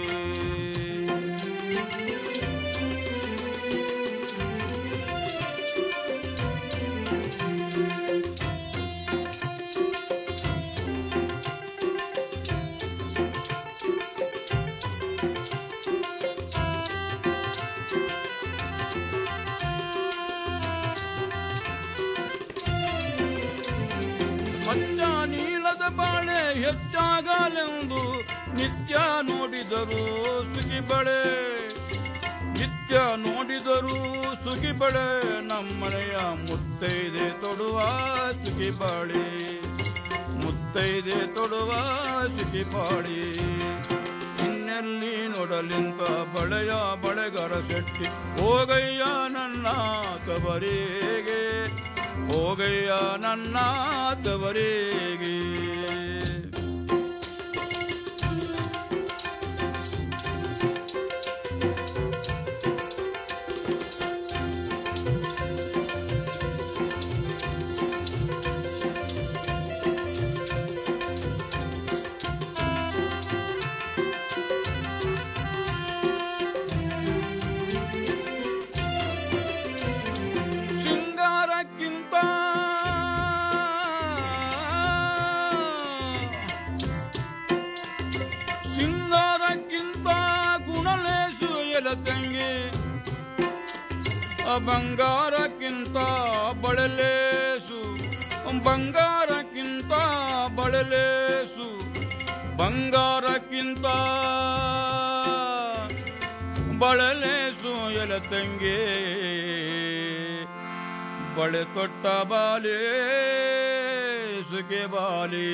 ಮಚ್ಚ ನೀಲದ ಬಾಳೆ ಹೆಚ್ಚಾಗಲೆಂದು ನಿತ್ಯ ನೋಡಿದರು ಸುಗಿ ಬಳೆ ನಿತ್ಯ ನೋಡಿದರು ಸುಗಿ ಬಳೆ ನಮ್ಮನೆಯ ಮುತ್ತೈದೆ ತೊಡುವ ಸುಗಿ ಬಾಳಿ ಮುತ್ತೈದೆ ತೊಡುವ ಸುಗಿ ಬಾಳಿ ಇನ್ನೆಲ್ಲಿ ನೋಡಲಿಂತ ಬಳೆಯ ಬಳೆಗರ ಶೆಟ್ಟಿ ಹೋಗಯ್ಯ ನನ್ನ ತವರಿಗೆ ಹೋಗಯ್ಯ ನನ್ನ ತವರಿಗೆ ಬಂಗಾರಕ್ಕಿಂತ ಬಳಲೇಸು ಬಂಗಾರಕ್ಕಿಂತ ಬಳಲೇಸು ಬಂಗಾರಕ್ಕಿಂತ ಬಳಲೇಸು ಎಲ ತಂಗೆ ಬಳೆ ತೊಟ್ಟ ಬಾಲೆ ಸುಗೆ ಬಾಲಿ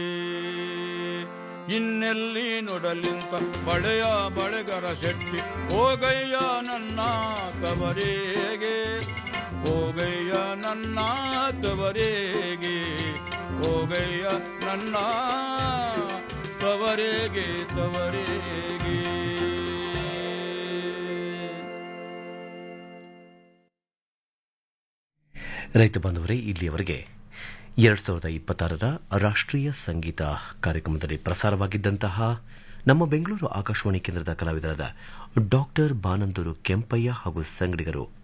ಇನ್ನೆಲ್ಲಿ ನೋಡಲಿಂತ ಬಳೆಯ ಬಳೆಗರ ಶೆಟ್ಟಿ ಹೋಗಯ್ಯ ನನ್ನ ಕಬರೇಗೆ ಹೋಗಯ್ಯ ನನ್ನ ಕಬರೇಗೆ ಹೋಗಯ್ಯ ನನ್ನ ತವರೇಗೆ ತವರೇಗೆ ರೈತ ಬಾಂಧವರೇ ಇಲ್ಲಿಯವರೆಗೆ ಎರಡ್ ಸಾವಿರದ ಇಪ್ಪತ್ತಾರರ ರಾಷ್ಟ್ರೀಯ ಸಂಗೀತ ಕಾರ್ಯಕ್ರಮದಲ್ಲಿ ಪ್ರಸಾರವಾಗಿದ್ದಂತಹ ನಮ್ಮ ಬೆಂಗಳೂರು ಆಕಾಶವಾಣಿ ಕೇಂದ್ರದ ಕಲಾವಿದರಾದ ಡಾಕ್ಟರ್ ಬಾನಂದೂರು ಕೆಂಪಯ್ಯ ಹಾಗೂ ಸಂಗಡಿಗರು